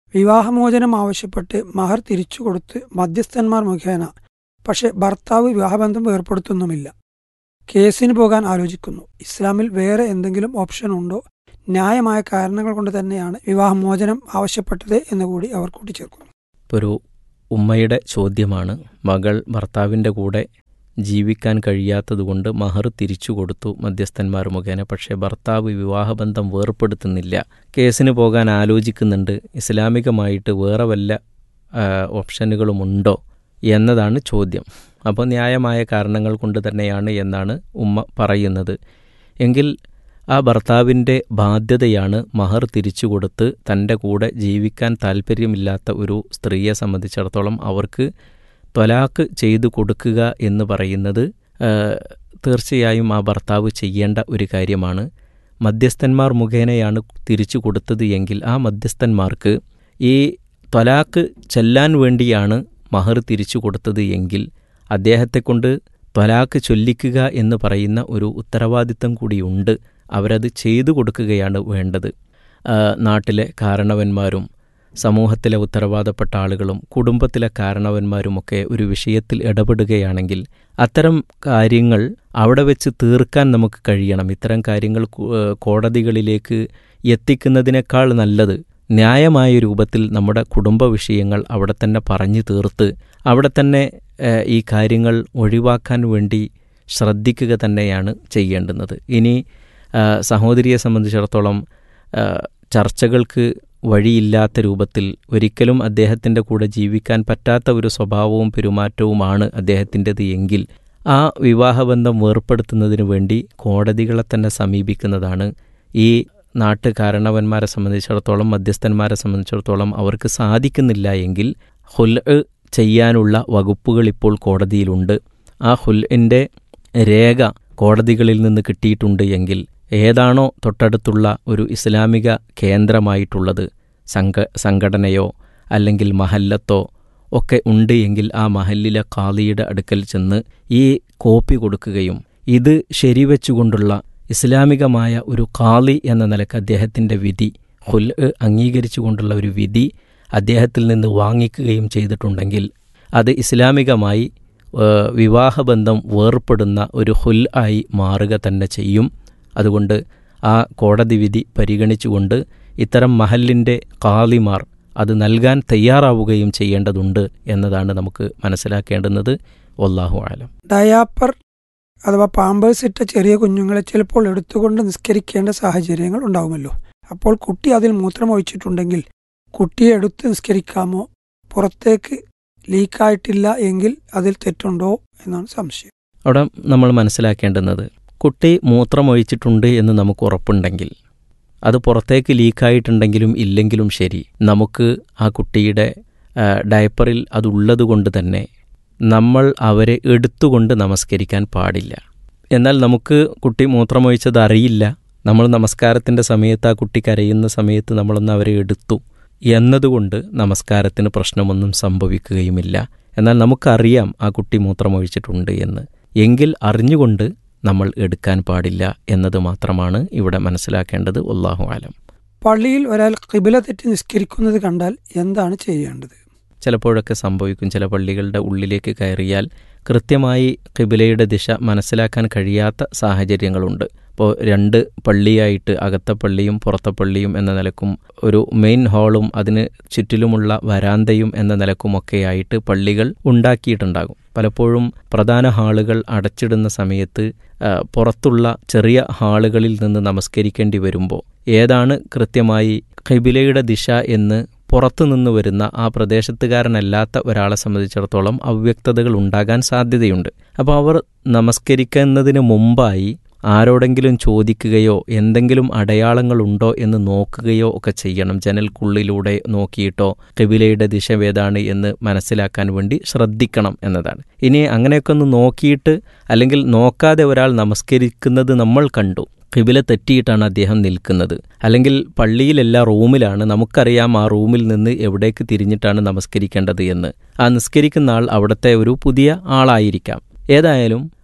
വിവാഹമോചനം ആവശ്യപ്പെട്ട് മഹർ തിരിച്ചു കൊടുത്ത് മധ്യസ്ഥന്മാർ മുഖേന പക്ഷെ ഭർത്താവ് വിവാഹബന്ധം ഏർപ്പെടുത്തുന്നുമില്ല കേസിന് പോകാൻ ആലോചിക്കുന്നു ഇസ്ലാമിൽ വേറെ എന്തെങ്കിലും ഓപ്ഷൻ ഉണ്ടോ ന്യായമായ കാരണങ്ങൾ കൊണ്ട് തന്നെയാണ് വിവാഹമോചനം ആവശ്യപ്പെട്ടത് എന്ന് കൂടി അവർ കൂട്ടിച്ചേർക്കുന്നു ഇപ്പോൾ ഒരു ഉമ്മയുടെ ചോദ്യമാണ് മകൾ ഭർത്താവിൻ്റെ കൂടെ ജീവിക്കാൻ കഴിയാത്തതുകൊണ്ട് മഹർ തിരിച്ചു കൊടുത്തു മധ്യസ്ഥന്മാർ മുഖേന പക്ഷേ ഭർത്താവ് വിവാഹബന്ധം വേർപ്പെടുത്തുന്നില്ല കേസിന് പോകാൻ ആലോചിക്കുന്നുണ്ട് ഇസ്ലാമികമായിട്ട് വേറെ വല്ല ആ, ഓപ്ഷനുകളുമുണ്ടോ എന്നതാണ് ചോദ്യം അപ്പോൾ ന്യായമായ കാരണങ്ങൾ കൊണ്ട് തന്നെയാണ് എന്നാണ് ഉമ്മ പറയുന്നത് എങ്കിൽ ആ ഭർത്താവിൻ്റെ ബാധ്യതയാണ് മഹർ തിരിച്ചു കൊടുത്ത് തൻ്റെ കൂടെ ജീവിക്കാൻ താല്പര്യമില്ലാത്ത ഒരു സ്ത്രീയെ സംബന്ധിച്ചിടത്തോളം അവർക്ക് ത്വലാക്ക് ചെയ്തു കൊടുക്കുക എന്ന് പറയുന്നത് ആ, തീർച്ചയായും ആ ഭർത്താവ് ചെയ്യേണ്ട ഒരു കാര്യമാണ് മധ്യസ്ഥന്മാർ മുഖേനയാണ് തിരിച്ചു കൊടുത്തത് എങ്കിൽ ആ മധ്യസ്ഥന്മാർക്ക് ഈ ത്വലാക്ക് ചെല്ലാൻ വേണ്ടിയാണ് മഹർ തിരിച്ചു കൊടുത്തത് എങ്കിൽ അദ്ദേഹത്തെക്കൊണ്ട് ത്വലാക്ക് ചൊല്ലിക്കുക എന്ന് പറയുന്ന ഒരു ഉത്തരവാദിത്തം കൂടിയുണ്ട് അവരത് ചെയ്തു കൊടുക്കുകയാണ് വേണ്ടത് ആ, നാട്ടിലെ കാരണവന്മാരും സമൂഹത്തിലെ ഉത്തരവാദപ്പെട്ട ആളുകളും കുടുംബത്തിലെ കാരണവന്മാരുമൊക്കെ ഒരു വിഷയത്തിൽ ഇടപെടുകയാണെങ്കിൽ അത്തരം കാര്യങ്ങൾ അവിടെ വെച്ച് തീർക്കാൻ നമുക്ക് കഴിയണം ഇത്തരം കാര്യങ്ങൾ കു- ഏ, കോടതികളിലേക്ക് എത്തിക്കുന്നതിനേക്കാൾ നല്ലത് ന്യായമായ രൂപത്തിൽ നമ്മുടെ കുടുംബ വിഷയങ്ങൾ അവിടെ തന്നെ പറഞ്ഞു തീർത്ത് അവിടെ തന്നെ ഏ, ഈ കാര്യങ്ങൾ ഒഴിവാക്കാൻ വേണ്ടി ശ്രദ്ധിക്കുക തന്നെയാണ് ചെയ്യേണ്ടുന്നത് ഇനി ആ, സഹോദരിയെ സംബന്ധിച്ചിടത്തോളം ആ, ചർച്ചകൾക്ക് വഴിയില്ലാത്ത രൂപത്തിൽ ഒരിക്കലും അദ്ദേഹത്തിൻ്റെ കൂടെ ജീവിക്കാൻ പറ്റാത്ത ഒരു സ്വഭാവവും പെരുമാറ്റവുമാണ് അദ്ദേഹത്തിൻ്റെത് എങ്കിൽ ആ വിവാഹബന്ധം വേർപ്പെടുത്തുന്നതിനു വേണ്ടി കോടതികളെ തന്നെ സമീപിക്കുന്നതാണ് ഈ നാട്ടുകാരണവന്മാരെ സംബന്ധിച്ചിടത്തോളം മധ്യസ്ഥന്മാരെ സംബന്ധിച്ചിടത്തോളം അവർക്ക് സാധിക്കുന്നില്ല എങ്കിൽ ഹുൽ ചെയ്യാനുള്ള വകുപ്പുകൾ ഇപ്പോൾ കോടതിയിലുണ്ട് ആ ഹുൽഇൻ്റെ രേഖ കോടതികളിൽ നിന്ന് കിട്ടിയിട്ടുണ്ട് എങ്കിൽ ഏതാണോ തൊട്ടടുത്തുള്ള ഒരു ഇസ്ലാമിക കേന്ദ്രമായിട്ടുള്ളത് സംഘ സംഘടനയോ അല്ലെങ്കിൽ മഹല്ലത്തോ ഒക്കെ ഉണ്ട് എങ്കിൽ ആ മഹല്ലിലെ കാളിയുടെ അടുക്കൽ ചെന്ന് ഈ കോപ്പി കൊടുക്കുകയും ഇത് ശരിവെച്ചുകൊണ്ടുള്ള ഇസ്ലാമികമായ ഒരു കാളി എന്ന നിലക്ക് അദ്ദേഹത്തിൻ്റെ വിധി ഹുൽ അംഗീകരിച്ചുകൊണ്ടുള്ള ഒരു വിധി അദ്ദേഹത്തിൽ നിന്ന് വാങ്ങിക്കുകയും ചെയ്തിട്ടുണ്ടെങ്കിൽ അത് ഇസ്ലാമികമായി ഏഹ്, വിവാഹബന്ധം വേർപ്പെടുന്ന ഒരു ഹുൽ ആയി മാറുക തന്നെ ചെയ്യും അതുകൊണ്ട് ആ കോടതി വിധി പരിഗണിച്ചുകൊണ്ട് ഇത്തരം മഹലിൻ്റെ കാളിമാർ അത് നൽകാൻ തയ്യാറാവുകയും ചെയ്യേണ്ടതുണ്ട് എന്നതാണ് നമുക്ക് മനസ്സിലാക്കേണ്ടുന്നത് വല്ലാഹു ആലം ഡയാപ്പർ അഥവാ പാമ്പേഴ്സ് ഇട്ട ചെറിയ കുഞ്ഞുങ്ങളെ ചിലപ്പോൾ എടുത്തുകൊണ്ട് നിസ്കരിക്കേണ്ട സാഹചര്യങ്ങൾ ഉണ്ടാവുമല്ലോ അപ്പോൾ കുട്ടി അതിൽ മൂത്രം ഒഴിച്ചിട്ടുണ്ടെങ്കിൽ കുട്ടിയെ എടുത്ത് നിസ്കരിക്കാമോ പുറത്തേക്ക് ലീക്കായിട്ടില്ല എങ്കിൽ അതിൽ തെറ്റുണ്ടോ എന്നാണ് സംശയം അവിടെ നമ്മൾ മനസ്സിലാക്കേണ്ടുന്നത് കുട്ടി മൂത്രമൊഴിച്ചിട്ടുണ്ട് എന്ന് നമുക്ക് ഉറപ്പുണ്ടെങ്കിൽ അത് പുറത്തേക്ക് ലീക്കായിട്ടുണ്ടെങ്കിലും ഇല്ലെങ്കിലും ശരി നമുക്ക് ആ കുട്ടിയുടെ ആ, ഡയപ്പറിൽ അതുള്ളത് കൊണ്ട് തന്നെ നമ്മൾ അവരെ എടുത്തുകൊണ്ട് നമസ്കരിക്കാൻ പാടില്ല എന്നാൽ നമുക്ക് കുട്ടി മൂത്രമൊഴിച്ചത് അറിയില്ല നമ്മൾ നമസ്കാരത്തിൻ്റെ സമയത്ത് ആ കുട്ടി കരയുന്ന സമയത്ത് നമ്മളൊന്ന് അവരെ എടുത്തു എന്നതുകൊണ്ട് നമസ്കാരത്തിന് പ്രശ്നമൊന്നും സംഭവിക്കുകയുമില്ല എന്നാൽ നമുക്കറിയാം ആ കുട്ടി മൂത്രമൊഴിച്ചിട്ടുണ്ട് എന്ന് എങ്കിൽ അറിഞ്ഞുകൊണ്ട് നമ്മൾ എടുക്കാൻ പാടില്ല എന്നത് മാത്രമാണ് ഇവിടെ മനസ്സിലാക്കേണ്ടത് അള്ളാഹു ആലം പള്ളിയിൽ ഒരാൾ കിബില തെറ്റി നിസ്കരിക്കുന്നത് കണ്ടാൽ എന്താണ് ചെയ്യേണ്ടത് ചിലപ്പോഴൊക്കെ സംഭവിക്കും ചില പള്ളികളുടെ ഉള്ളിലേക്ക് കയറിയാൽ കൃത്യമായി കിബിലയുടെ ദിശ മനസ്സിലാക്കാൻ കഴിയാത്ത സാഹചര്യങ്ങളുണ്ട് ഇപ്പോൾ രണ്ട് പള്ളിയായിട്ട് അകത്തെ പള്ളിയും പുറത്തെ പള്ളിയും എന്ന നിലക്കും ഒരു മെയിൻ ഹാളും അതിന് ചുറ്റിലുമുള്ള വരാന്തയും എന്ന നിലക്കുമൊക്കെയായിട്ട് പള്ളികൾ ഉണ്ടാക്കിയിട്ടുണ്ടാകും പലപ്പോഴും പ്രധാന ഹാളുകൾ അടച്ചിടുന്ന സമയത്ത് ആ, പുറത്തുള്ള ചെറിയ ഹാളുകളിൽ നിന്ന് നമസ്കരിക്കേണ്ടി വരുമ്പോൾ ഏതാണ് കൃത്യമായി ഖിബിലയുടെ ദിശ എന്ന് പുറത്തുനിന്ന് വരുന്ന ആ പ്രദേശത്തുകാരനല്ലാത്ത ഒരാളെ സംബന്ധിച്ചിടത്തോളം അവ്യക്തതകൾ ഉണ്ടാകാൻ സാധ്യതയുണ്ട് അപ്പോൾ അവർ നമസ്കരിക്കുന്നതിന് മുമ്പായി ആരോടെങ്കിലും ചോദിക്കുകയോ എന്തെങ്കിലും അടയാളങ്ങളുണ്ടോ എന്ന് നോക്കുകയോ ഒക്കെ ചെയ്യണം ജനൽക്കുള്ളിലൂടെ നോക്കിയിട്ടോ കബിലയുടെ ദിശ ഏതാണ് എന്ന് മനസ്സിലാക്കാൻ വേണ്ടി ശ്രദ്ധിക്കണം എന്നതാണ് ഇനി അങ്ങനെയൊക്കെ ഒന്ന് നോക്കിയിട്ട് അല്ലെങ്കിൽ നോക്കാതെ ഒരാൾ നമസ്കരിക്കുന്നത് നമ്മൾ കണ്ടു കിബില തെറ്റിയിട്ടാണ് അദ്ദേഹം നിൽക്കുന്നത് അല്ലെങ്കിൽ പള്ളിയിലെല്ലാ റൂമിലാണ് നമുക്കറിയാം ആ റൂമിൽ നിന്ന് എവിടേക്ക് തിരിഞ്ഞിട്ടാണ് നമസ്കരിക്കേണ്ടത് എന്ന് ആ നിസ്കരിക്കുന്ന ആൾ അവിടുത്തെ ഒരു പുതിയ ആളായിരിക്കാം ഏതായാലും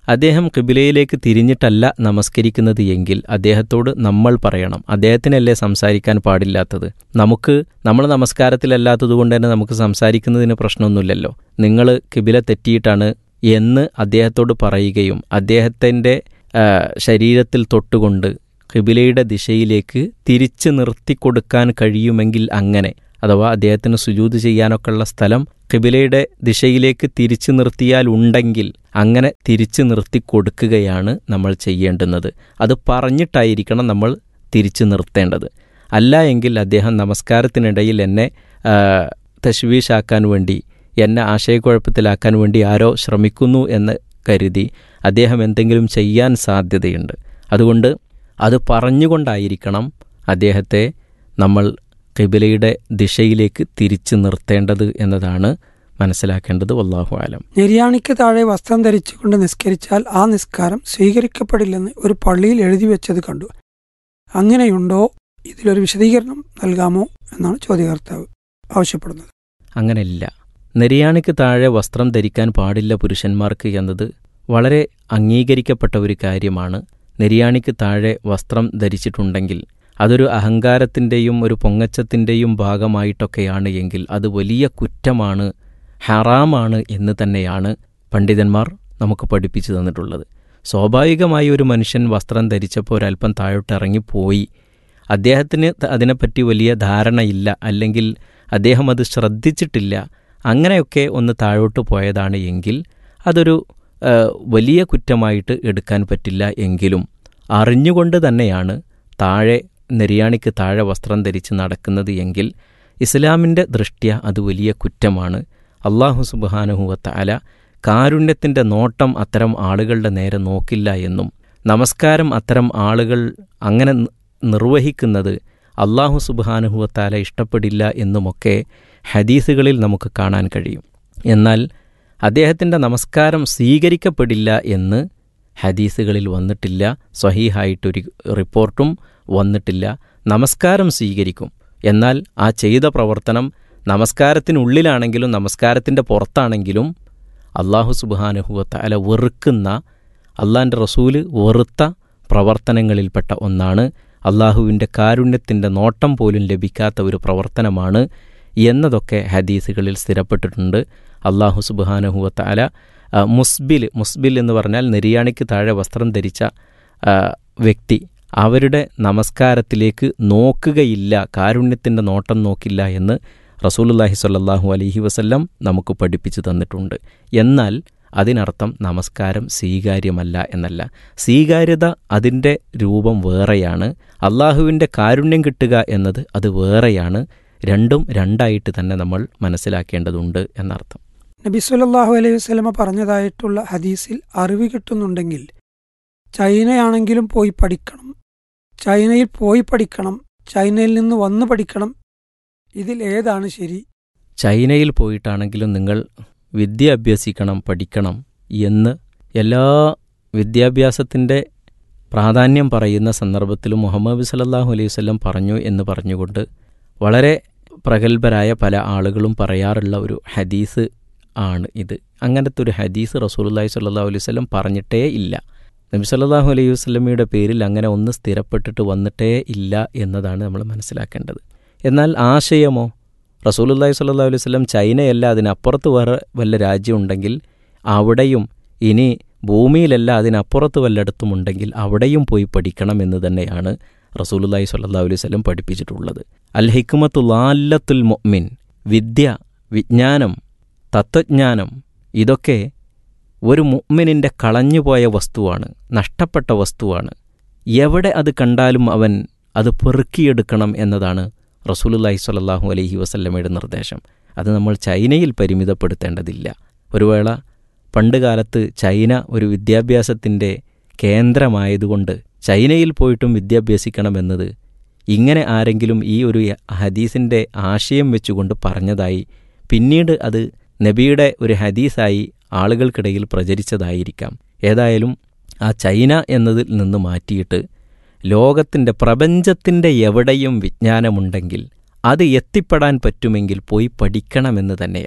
അദ്ദേഹം കിബിലയിലേക്ക് തിരിഞ്ഞിട്ടല്ല നമസ്കരിക്കുന്നത് എങ്കിൽ അദ്ദേഹത്തോട് നമ്മൾ പറയണം അദ്ദേഹത്തിനല്ലേ സംസാരിക്കാൻ പാടില്ലാത്തത് നമുക്ക് നമ്മൾ നമസ്കാരത്തിലല്ലാത്തത് കൊണ്ട് തന്നെ നമുക്ക് സംസാരിക്കുന്നതിന് പ്രശ്നമൊന്നുമില്ലല്ലോ നിങ്ങൾ കിബില തെറ്റിയിട്ടാണ് എന്ന് അദ്ദേഹത്തോട് പറയുകയും അദ്ദേഹത്തിൻ്റെ ആ, ശരീരത്തിൽ തൊട്ടുകൊണ്ട് കിബിലയുടെ ദിശയിലേക്ക് തിരിച്ചു നിർത്തിക്കൊടുക്കാൻ കഴിയുമെങ്കിൽ അങ്ങനെ അഥവാ അദ്ദേഹത്തിന് സുജൂത് ചെയ്യാനൊക്കെയുള്ള സ്ഥലം കിബിലയുടെ ദിശയിലേക്ക് തിരിച്ചു നിർത്തിയാൽ ഉണ്ടെങ്കിൽ അങ്ങനെ തിരിച്ചു നിർത്തി കൊടുക്കുകയാണ് നമ്മൾ ചെയ്യേണ്ടുന്നത് അത് പറഞ്ഞിട്ടായിരിക്കണം നമ്മൾ തിരിച്ചു നിർത്തേണ്ടത് അല്ല എങ്കിൽ അദ്ദേഹം നമസ്കാരത്തിനിടയിൽ എന്നെ ആ, തശ്വീഷാക്കാൻ വേണ്ടി എന്നെ ആശയക്കുഴപ്പത്തിലാക്കാൻ വേണ്ടി ആരോ ശ്രമിക്കുന്നു എന്ന് കരുതി അദ്ദേഹം എന്തെങ്കിലും ചെയ്യാൻ സാധ്യതയുണ്ട് അതുകൊണ്ട് അത് പറഞ്ഞുകൊണ്ടായിരിക്കണം അദ്ദേഹത്തെ നമ്മൾ കിബിലയുടെ ദിശയിലേക്ക് തിരിച്ചു നിർത്തേണ്ടത് എന്നതാണ് മനസ്സിലാക്കേണ്ടത് വല്ലാഹു ആലം നിര്യാണിക്ക് താഴെ വസ്ത്രം ധരിച്ചുകൊണ്ട് നിസ്കരിച്ചാൽ ആ നിസ്കാരം സ്വീകരിക്കപ്പെടില്ലെന്ന് ഒരു പള്ളിയിൽ എഴുതി വെച്ചത് കണ്ടു അങ്ങനെയുണ്ടോ ഇതിലൊരു വിശദീകരണം നൽകാമോ എന്നാണ് ചോദ്യകർത്താവ് ആവശ്യപ്പെടുന്നത് അങ്ങനെയില്ല നെരിയാണിക്ക് താഴെ വസ്ത്രം ധരിക്കാൻ പാടില്ല പുരുഷന്മാർക്ക് എന്നത് വളരെ അംഗീകരിക്കപ്പെട്ട ഒരു കാര്യമാണ് നെരിയാണിക്ക് താഴെ വസ്ത്രം ധരിച്ചിട്ടുണ്ടെങ്കിൽ അതൊരു അഹങ്കാരത്തിൻ്റെയും ഒരു പൊങ്ങച്ചത്തിൻ്റെയും ഭാഗമായിട്ടൊക്കെയാണ് എങ്കിൽ അത് വലിയ കുറ്റമാണ് ഹറാമാണ് എന്ന് തന്നെയാണ് പണ്ഡിതന്മാർ നമുക്ക് പഠിപ്പിച്ചു തന്നിട്ടുള്ളത് സ്വാഭാവികമായി ഒരു മനുഷ്യൻ വസ്ത്രം ധരിച്ചപ്പോൾ ഒരല്പം താഴോട്ടിറങ്ങിപ്പോയി അദ്ദേഹത്തിന് ത- അതിനെപ്പറ്റി വലിയ ധാരണയില്ല അല്ലെങ്കിൽ അദ്ദേഹം അത് ശ്രദ്ധിച്ചിട്ടില്ല അങ്ങനെയൊക്കെ ഒന്ന് താഴോട്ട് പോയതാണ് എങ്കിൽ അതൊരു ആ, വലിയ കുറ്റമായിട്ട് എടുക്കാൻ പറ്റില്ല എങ്കിലും അറിഞ്ഞുകൊണ്ട് തന്നെയാണ് താഴെ നെരിയാണിക്ക് താഴെ വസ്ത്രം ധരിച്ച് നടക്കുന്നത് എങ്കിൽ ഇസ്ലാമിൻ്റെ ദൃഷ്ട്യ അത് വലിയ കുറ്റമാണ് അള്ളാഹു സുബാനുഹുവത്ത അല കാരുണ്യത്തിൻ്റെ നോട്ടം അത്തരം ആളുകളുടെ നേരെ നോക്കില്ല എന്നും നമസ്കാരം അത്തരം ആളുകൾ അങ്ങനെ നി- നിർവഹിക്കുന്നത് അള്ളാഹു സുബാനുഹുവത്താല ഇഷ്ടപ്പെടില്ല എന്നുമൊക്കെ ഹദീസുകളിൽ നമുക്ക് കാണാൻ കഴിയും എന്നാൽ അദ്ദേഹത്തിൻ്റെ നമസ്കാരം സ്വീകരിക്കപ്പെടില്ല എന്ന് ഹദീസുകളിൽ വന്നിട്ടില്ല സ്വഹീഹായിട്ടൊരു റിപ്പോർട്ടും വന്നിട്ടില്ല നമസ്കാരം സ്വീകരിക്കും എന്നാൽ ആ ചെയ്ത പ്രവർത്തനം നമസ്കാരത്തിനുള്ളിലാണെങ്കിലും നമസ്കാരത്തിൻ്റെ പുറത്താണെങ്കിലും അള്ളാഹു സുബാനുഹുവത്ത അല വെറുക്കുന്ന അള്ളാൻ്റെ റസൂല് വെറുത്ത പ്രവർത്തനങ്ങളിൽപ്പെട്ട ഒന്നാണ് അള്ളാഹുവിൻ്റെ കാരുണ്യത്തിൻ്റെ നോട്ടം പോലും ലഭിക്കാത്ത ഒരു പ്രവർത്തനമാണ് എന്നതൊക്കെ ഹദീസുകളിൽ സ്ഥിരപ്പെട്ടിട്ടുണ്ട് അള്ളാഹു സുബാനഹുവത്ത അല ആ, മുസ്ബിൽ മുസ്ബിൽ എന്ന് പറഞ്ഞാൽ നെരിയാണിക്ക് താഴെ വസ്ത്രം ധരിച്ച ആ, വ്യക്തി അവരുടെ നമസ്കാരത്തിലേക്ക് നോക്കുകയില്ല കാരുണ്യത്തിൻ്റെ നോട്ടം നോക്കില്ല എന്ന് റസൂലുല്ലാഹി സ്വല്ലല്ലാഹു അലൈഹി വസല്ലം നമുക്ക് പഠിപ്പിച്ചു തന്നിട്ടുണ്ട് എന്നാൽ അതിനർത്ഥം നമസ്കാരം സ്വീകാര്യമല്ല എന്നല്ല സ്വീകാര്യത അതിൻ്റെ രൂപം വേറെയാണ് അള്ളാഹുവിൻ്റെ കാരുണ്യം കിട്ടുക എന്നത് അത് വേറെയാണ് രണ്ടും രണ്ടായിട്ട് തന്നെ നമ്മൾ മനസ്സിലാക്കേണ്ടതുണ്ട് എന്നർത്ഥം നബി സല്ലല്ലാഹു അലൈഹി വസല്ലമ പറഞ്ഞതായിട്ടുള്ള ഹദീസിൽ അറിവ് കിട്ടുന്നുണ്ടെങ്കിൽ ചൈനയാണെങ്കിലും പോയി പഠിക്കണം ചൈനയിൽ പോയി പഠിക്കണം ചൈനയിൽ നിന്ന് വന്ന് പഠിക്കണം ഇതിൽ ഏതാണ് ശരി ചൈനയിൽ പോയിട്ടാണെങ്കിലും നിങ്ങൾ വിദ്യ അഭ്യസിക്കണം പഠിക്കണം എന്ന് എല്ലാ വിദ്യാഭ്യാസത്തിൻ്റെ പ്രാധാന്യം പറയുന്ന സന്ദർഭത്തിലും മുഹമ്മദ് സല്ലല്ലാഹു അലൈഹി വസല്ലം പറഞ്ഞു എന്ന് പറഞ്ഞുകൊണ്ട് വളരെ പ്രഗത്ഭരായ പല ആളുകളും പറയാറുള്ള ഒരു ഹദീസ് ആണ് ഇത് അങ്ങനത്തെ ഒരു ഹദീസ് റസൂലുള്ളാഹി സ്വല്ലല്ലാഹു അലൈഹി വസല്ലം പറഞ്ഞിട്ടേ ഇല്ല നബി സല്ലല്ലാഹു അലൈഹി വസല്ലമയുടെ പേരിൽ അങ്ങനെ ഒന്ന് സ്ഥിരപ്പെട്ടിട്ട് വന്നിട്ടേ ഇല്ല എന്നതാണ് നമ്മൾ മനസ്സിലാക്കേണ്ടത് എന്നാൽ ആശയമോ റസൂലുള്ളാഹി സ്വല്ലല്ലാഹു അലൈഹി വസല്ലം ചൈനയല്ല അതിനപ്പുറത്ത് വേറെ വല്ല രാജ്യമുണ്ടെങ്കിൽ അവിടെയും ഇനി ഭൂമിയിലല്ല അതിനപ്പുറത്ത് വല്ലയിടത്തും ഉണ്ടെങ്കിൽ അവിടെയും പോയി പഠിക്കണം എന്ന് തന്നെയാണ് റസൂലുള്ളാഹി സ്വല്ലല്ലാഹു അലൈഹി വസല്ലം പഠിപ്പിച്ചിട്ടുള്ളത് അൽ ഹിക്മത്തു ലാല്ലത്തുൽ മുഅ്മിൻ വിദ്യ വിജ്ഞാനം തത്വജ്ഞാനം ഇതൊക്കെ ഒരു മുഅ്മിനിൻ്റെ കളഞ്ഞുപോയ വസ്തുവാണ് നഷ്ടപ്പെട്ട വസ്തുവാണ് എവിടെ അത് കണ്ടാലും അവൻ അത് പെറുക്കിയെടുക്കണം എന്നതാണ് റസൂലുല്ലാഹി സ്വല്ലല്ലാഹു അലൈഹി വസല്ലമയുടെ നിർദ്ദേശം അത് നമ്മൾ ചൈനയിൽ പരിമിതപ്പെടുത്തേണ്ടതില്ല ഒരു വേള പണ്ട് കാലത്ത് ചൈന ഒരു വിദ്യാഭ്യാസത്തിൻ്റെ കേന്ദ്രമായതുകൊണ്ട് ചൈനയിൽ പോയിട്ടും വിദ്യാഭ്യസിക്കണമെന്നത് ഇങ്ങനെ ആരെങ്കിലും ഈ ഒരു ഹദീസിൻ്റെ ആശയം വെച്ചുകൊണ്ട് പറഞ്ഞതായി പിന്നീട് അത് നബിയുടെ ഒരു ഹദീസായി ആളുകൾക്കിടയിൽ പ്രചരിച്ചതായിരിക്കാം ഏതായാലും ആ ചൈന എന്നതിൽ നിന്ന് മാറ്റിയിട്ട് ലോകത്തിൻ്റെ പ്രപഞ്ചത്തിൻ്റെ എവിടെയും വിജ്ഞാനമുണ്ടെങ്കിൽ അത് എത്തിപ്പെടാൻ പറ്റുമെങ്കിൽ പോയി പഠിക്കണമെന്ന് തന്നെയാണ്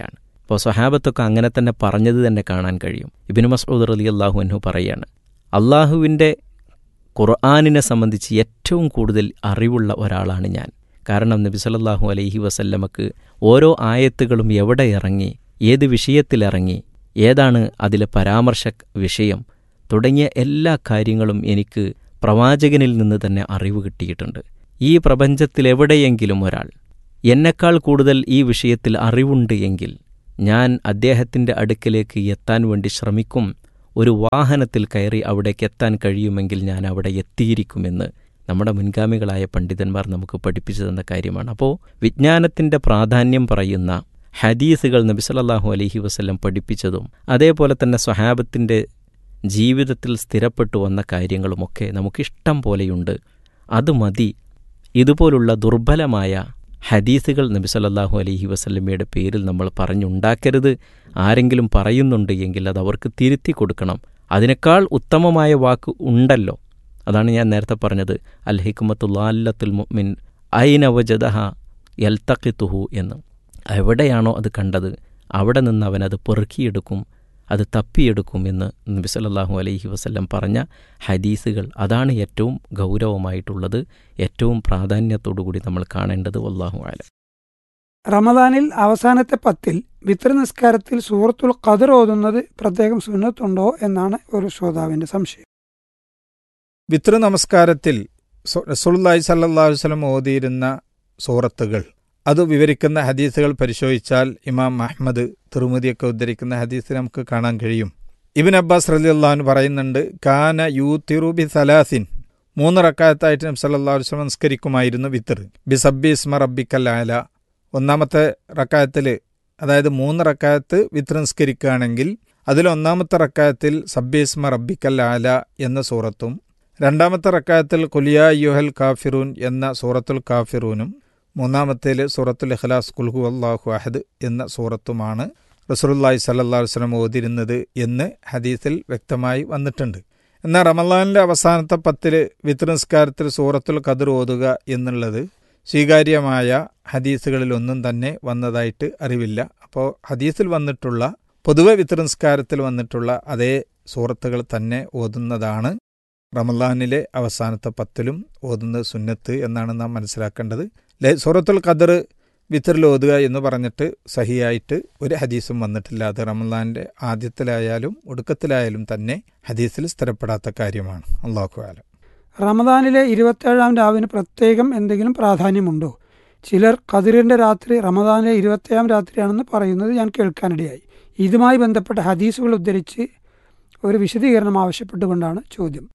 അപ്പോൾ സ്വഹാബത്തൊക്കെ അങ്ങനെ തന്നെ പറഞ്ഞത് തന്നെ കാണാൻ കഴിയും ഇബിന് മസ്ഊദ് റലി അള്ളാഹു അൻഹു പറയാണ് അള്ളാഹുവിൻ്റെ ഖുർആാനിനെ സംബന്ധിച്ച് ഏറ്റവും കൂടുതൽ അറിവുള്ള ഒരാളാണ് ഞാൻ കാരണം നബി സല്ലല്ലാഹു അലൈഹി വസല്ലമക്ക് ഓരോ ആയത്തുകളും എവിടെ ഇറങ്ങി ഏത് വിഷയത്തിലിറങ്ങി ഏതാണ് അതിലെ പരാമർശ വിഷയം തുടങ്ങിയ എല്ലാ കാര്യങ്ങളും എനിക്ക് പ്രവാചകനിൽ നിന്ന് തന്നെ അറിവ് കിട്ടിയിട്ടുണ്ട് ഈ പ്രപഞ്ചത്തിലെവിടെയെങ്കിലും ഒരാൾ എന്നെക്കാൾ കൂടുതൽ ഈ വിഷയത്തിൽ അറിവുണ്ട് എങ്കിൽ ഞാൻ അദ്ദേഹത്തിൻ്റെ അടുക്കലേക്ക് എത്താൻ വേണ്ടി ശ്രമിക്കും ഒരു വാഹനത്തിൽ കയറി അവിടേക്ക് എത്താൻ കഴിയുമെങ്കിൽ ഞാൻ അവിടെ എത്തിയിരിക്കുമെന്ന് നമ്മുടെ മുൻഗാമികളായ പണ്ഡിതന്മാർ നമുക്ക് പഠിപ്പിച്ചു തന്ന കാര്യമാണ് അപ്പോൾ വിജ്ഞാനത്തിൻ്റെ പ്രാധാന്യം പറയുന്ന ഹദീസുകൾ നബി സല്ലല്ലാഹു അലൈഹി വസല്ലം പഠിപ്പിച്ചതും അതേപോലെ തന്നെ സ്വഹാബത്തിൻ്റെ ജീവിതത്തിൽ സ്ഥിരപ്പെട്ടു വന്ന കാര്യങ്ങളുമൊക്കെ നമുക്കിഷ്ടം പോലെയുണ്ട് അത് മതി ഇതുപോലുള്ള ദുർബലമായ ഹദീസുകൾ നബി സല്ലല്ലാഹു അലൈഹി വസല്ലമയുടെ പേരിൽ നമ്മൾ പറഞ്ഞുണ്ടാക്കരുത് ആരെങ്കിലും പറയുന്നുണ്ട് എങ്കിൽ അത് അവർക്ക് തിരുത്തി കൊടുക്കണം അതിനേക്കാൾ ഉത്തമമായ വാക്ക് ഉണ്ടല്ലോ അതാണ് ഞാൻ നേരത്തെ പറഞ്ഞത് അൽ ഹിക്മത്തുല്ലാല്ലത്തുൽ മുഅ്മിൻ ഐന വജദഹ യൽത്തഖിത്തുഹു എന്ന് എവിടെയാണോ അത് കണ്ടത് അവിടെ നിന്ന് അവൻ അത് പെറുക്കിയെടുക്കും അത് തപ്പിയെടുക്കും എന്ന് നബി സല്ലല്ലാഹു അലൈഹി വസല്ലം പറഞ്ഞ ഹദീസുകൾ അതാണ് ഏറ്റവും ഗൗരവമായിട്ടുള്ളത് ഏറ്റവും പ്രാധാന്യത്തോടുകൂടി നമ്മൾ കാണേണ്ടത് വല്ലാഹു ആലം റമദാനിൽ അവസാനത്തെ പത്തിൽ വിത്ര നിസ്കാരത്തിൽ സൂറത്തുൽ ഖദർ ഓതുന്നത് പ്രത്യേകം സുന്നത്തുണ്ടോ എന്നാണ് ഒരു ശ്രോതാവിന്റെ സംശയം വിത്ര നമസ്കാരത്തിൽ റസൂലുള്ളാഹി സല്ലല്ലാഹു അലൈഹി വസല്ലം ഓതിയിരുന്ന സൂറത്തുകൾ അത് വിവരിക്കുന്ന ഹദീസുകൾ പരിശോധിച്ചാൽ ഇമാം അഹ്മദ് തിരുമതിയൊക്കെ ഉദ്ധരിക്കുന്ന ഹദീസ് നമുക്ക് കാണാൻ കഴിയും ഇബിൻ അബ്ബാസ് റലിയുള്ളഹാൻ പറയുന്നുണ്ട് കാന യൂ തിറുബി സലാസിൻ മൂന്ന് റക്കായത്തായിട്ട് നബി സല്ലല്ലാഹു അലൈഹി വസല്ലം നിസ്കരിക്കുമായിരുന്നു വിത്തർ ബി സബ്ബി ഇസ്മ റബ്ബിക്കൽ ആല ഒന്നാമത്തെ റക്കായത്തിൽ അതായത് മൂന്ന് റക്കായത്ത് വിത്തർ നിസ്കരിക്കുകയാണെങ്കിൽ അതിൽ ഒന്നാമത്തെ റക്കായത്തിൽ സബ്ബി ഇസ്മ റബ്ബിക്കൽ ആല എന്ന സൂറത്തും രണ്ടാമത്തെ റക്കായത്തിൽ കുലിയ യുഹൽ കാഫിറൂൻ എന്ന സൂറത്തുൽ കാഫിറൂനും മൂന്നാമത്തേൽ സൂറത്തുൽ ഇഖ്ലാസ് കുൽഹു അള്ളാഹു അഹദ് എന്ന സൂറത്തുമാണ് റസൂലുള്ളാഹി സല്ലല്ലാഹു അലൈഹി വസല്ലം ഓതിരുന്നത് എന്ന് ഹദീസിൽ വ്യക്തമായി വന്നിട്ടുണ്ട് എന്നാൽ റമലാനിലെ അവസാനത്തെ പത്തില് വിത്ര നിസ്കാരത്തിൽ സൂറത്തുൽ ഖദർ ഓതുക എന്നുള്ളത് സ്വീകാര്യമായ ഹദീസുകളിലൊന്നും തന്നെ വന്നതായിട്ട് അറിവില്ല അപ്പോൾ ഹദീസിൽ വന്നിട്ടുള്ള പൊതുവെ വിത്ര നിസ്കാരത്തിൽ വന്നിട്ടുള്ള അതേ സൂറത്തുകൾ തന്നെ ഓതുന്നതാണ് റമലാനിലെ അവസാനത്തെ പത്തിലും ഓതുന്നത് സുന്നത്ത് എന്നാണ് നാം മനസ്സിലാക്കേണ്ടത് സൂറത്തുൽ ഖദർ വിത്തറിൽ ഓതുക എന്ന് പറഞ്ഞിട്ട് സഹിയായിട്ട് ഒരു ഹദീസും വന്നിട്ടില്ല അത് റമലാന്റെ ആദ്യത്തിലായാലും ഒടുക്കത്തിലായാലും തന്നെ ഹദീസിൽ സ്ഥിരപ്പെടാത്ത കാര്യമാണ് അള്ളാഹു ആലം റമദാനിലെ ഇരുപത്തേഴാം രാവിന് പ്രത്യേകം എന്തെങ്കിലും പ്രാധാന്യമുണ്ടോ ചിലർ ഖദിറിന്റെ രാത്രി റമദാനിലെ ഇരുപത്തേഴാം രാത്രിയാണെന്ന് പറയുന്നത് ഞാൻ കേൾക്കാനിടയായി ഇതുമായി ബന്ധപ്പെട്ട ഹദീസുകൾ ഉദ്ധരിച്ച് ഒരു വിശദീകരണം ആവശ്യപ്പെട്ടുകൊണ്ടാണ് ചോദ്യം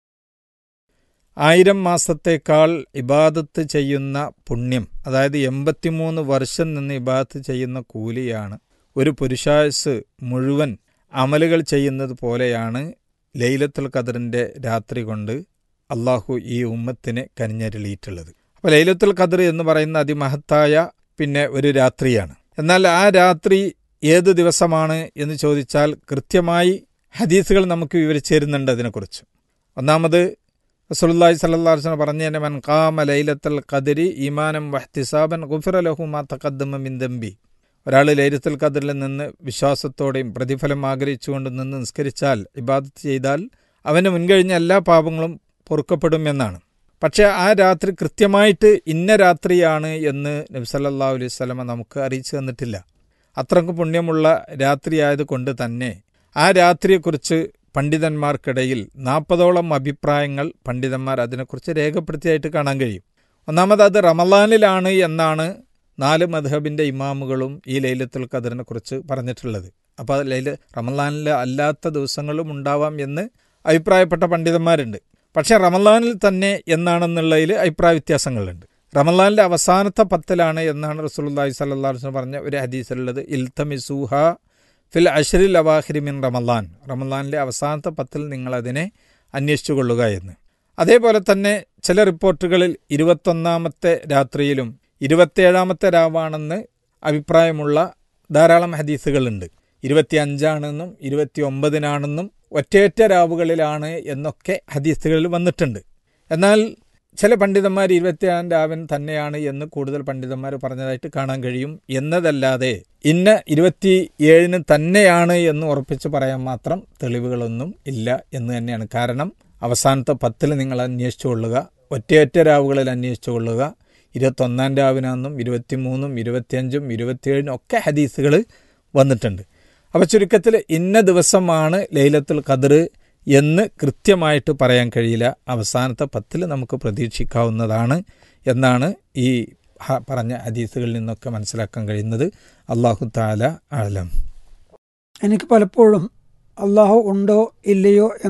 ആയിരം മാസത്തേക്കാൾ ഇബാദത്ത് ചെയ്യുന്ന പുണ്യം അതായത് എൺപത്തിമൂന്ന് വർഷം നിന്ന് ഇബാദത്ത് ചെയ്യുന്ന കൂലിയാണ് ഒരു പുരുഷായുസ് മുഴുവൻ അമലുകൾ ചെയ്യുന്നത് പോലെയാണ് ലൈലത്തുൽ ഖദറിന്റെ രാത്രി കൊണ്ട് അള്ളാഹു ഈ ഉമ്മത്തിനെ കനിഞ്ഞരുളിയിട്ടുള്ളത് അപ്പോൾ ലൈലത്തുൽ ഖദർ എന്ന് പറയുന്ന അതിമഹത്തായ പിന്നെ ഒരു രാത്രിയാണ് എന്നാൽ ആ രാത്രി ഏത് ദിവസമാണ് എന്ന് ചോദിച്ചാൽ കൃത്യമായി ഹദീസുകൾ നമുക്ക് വിവരിച്ചു തരുന്നുണ്ട് അതിനെക്കുറിച്ച് ഒന്നാമത് റസൂലുള്ളാഹി സ്വല്ലല്ലാഹു അലൈഹി വസല്ലം പറഞ്ഞു തന്നെ മൻ ഖാമ ലൈലത്തുൽ ഖദരി ഈമാനം വഹ്തിസാബൻ ഗുഫിറ ലഹു മാ തഖദ്ദമ മിൻ ദംബി ഒരാൾ ലൈലത്തുൽ ഖദറിൽ നിന്ന് വിശ്വാസത്തോടെയും പ്രതിഫലം ആഗ്രഹിച്ചുകൊണ്ട് നിന്ന് നിസ്കരിച്ചാൽ ഇബാദത്ത് ചെയ്താൽ അവന് മുൻകഴിഞ്ഞ എല്ലാ പാപങ്ങളും പൊറുക്കപ്പെടും എന്നാണ് പക്ഷേ ആ രാത്രി കൃത്യമായിട്ട് ഇന്ന രാത്രിയാണ് എന്ന് നബി സല്ലല്ലാഹു അലൈഹി വസല്ലമ നമുക്ക് അറിയിച്ചു തന്നിട്ടില്ല അത്രക്ക് പുണ്യമുള്ള രാത്രിയായതുകൊണ്ട് തന്നെ ആ രാത്രിയെക്കുറിച്ച് പണ്ഡിതന്മാർക്കിടയിൽ നാൽപ്പതോളം അഭിപ്രായങ്ങൾ പണ്ഡിതന്മാർ അതിനെക്കുറിച്ച് രേഖപ്പെടുത്തിയായിട്ട് കാണാൻ കഴിയും ഒന്നാമത് അത് റമലാനിലാണ് എന്നാണ് നാല് മധബിൻ്റെ ഇമാമുകളും ഈ ലൈലത്തുൽ ഖദറിനെ കുറിച്ച് പറഞ്ഞിട്ടുള്ളത് അപ്പോൾ അത് ലൈല റമലാനിൽ അല്ലാത്ത ദിവസങ്ങളും ഉണ്ടാവാം എന്ന് അഭിപ്രായപ്പെട്ട പണ്ഡിതന്മാരുണ്ട് പക്ഷേ റമലാനിൽ തന്നെ എന്നാണെന്നുള്ളതിൽ അഭിപ്രായ വ്യത്യാസങ്ങളുണ്ട് റമലാനിലെ അവസാനത്തെ പത്തിലാണ് എന്നാണ് റസൂലുള്ളാഹി സ്വല്ലല്ലാഹു അലൈഹി വസല്ലം പറഞ്ഞ ഒരു ഹദീസിലുള്ളത് ഇൽത്തമിസൂഹ ഫിൽ അഷറിൽ അവാഹിരി മിൻ റമലാൻ റമലാനിലെ അവസാനത്തെ പത്തിൽ നിങ്ങൾ അതിനെ അന്വേഷിച്ചു കൊള്ളുക എന്ന് അതേപോലെ തന്നെ ചില റിപ്പോർട്ടുകളിൽ ഇരുപത്തൊന്നാമത്തെ രാത്രിയിലും ഇരുപത്തേഴാമത്തെ രാവാണെന്ന് അഭിപ്രായമുള്ള ധാരാളം ഹദീസുകളുണ്ട് ഇരുപത്തിയഞ്ചാണെന്നും ഇരുപത്തി ഒമ്പതിനാണെന്നും ഒറ്റയൊറ്റ രാവുകളിലാണ് എന്നൊക്കെ ഹദീസുകളിൽ വന്നിട്ടുണ്ട് എന്നാൽ ചില പണ്ഡിതന്മാർ ഇരുപത്തിയേഴാം രാവൻ തന്നെയാണ് എന്ന് കൂടുതൽ പണ്ഡിതന്മാർ പറഞ്ഞതായിട്ട് കാണാൻ കഴിയും എന്നതല്ലാതെ ഇന്ന ഇരുപത്തി ഏഴിന് തന്നെയാണ് എന്ന് ഉറപ്പിച്ച് പറയാൻ മാത്രം തെളിവുകളൊന്നും ഇല്ല എന്ന് തന്നെയാണ് കാരണം അവസാനത്തെ പത്തിൽ നിങ്ങൾ അന്വേഷിച്ചു കൊള്ളുക ഒറ്റയൊറ്റ രാവുകളിൽ അന്വേഷിച്ചു കൊള്ളുക ഇരുപത്തൊന്നാം രാവിനാന്നും ഇരുപത്തിമൂന്നും ഇരുപത്തിയഞ്ചും ഇരുപത്തിയേഴിനും ഒക്കെ ഹദീസുകൾ വന്നിട്ടുണ്ട് അപ്പോൾ ചുരുക്കത്തിൽ ഇന്ന ദിവസമാണ് ലൈലത്തുൽ ഖദർ എന്ന് കൃത്യമായിട്ട് പറയാൻ കഴിയില്ല അവസാനത്തെ പത്തിൽ നമുക്ക് പ്രതീക്ഷിക്കാവുന്നതാണ് എന്നാണ് ഈ ഹ- പറഞ്ഞ ഹദീസുകളിൽ നിന്നൊക്കെ മനസ്സിലാക്കാൻ കഴിയുന്നത് അള്ളാഹു താല ആലം എനിക്ക് പലപ്പോഴും അള്ളാഹു ഉണ്ടോ ഇല്ലയോ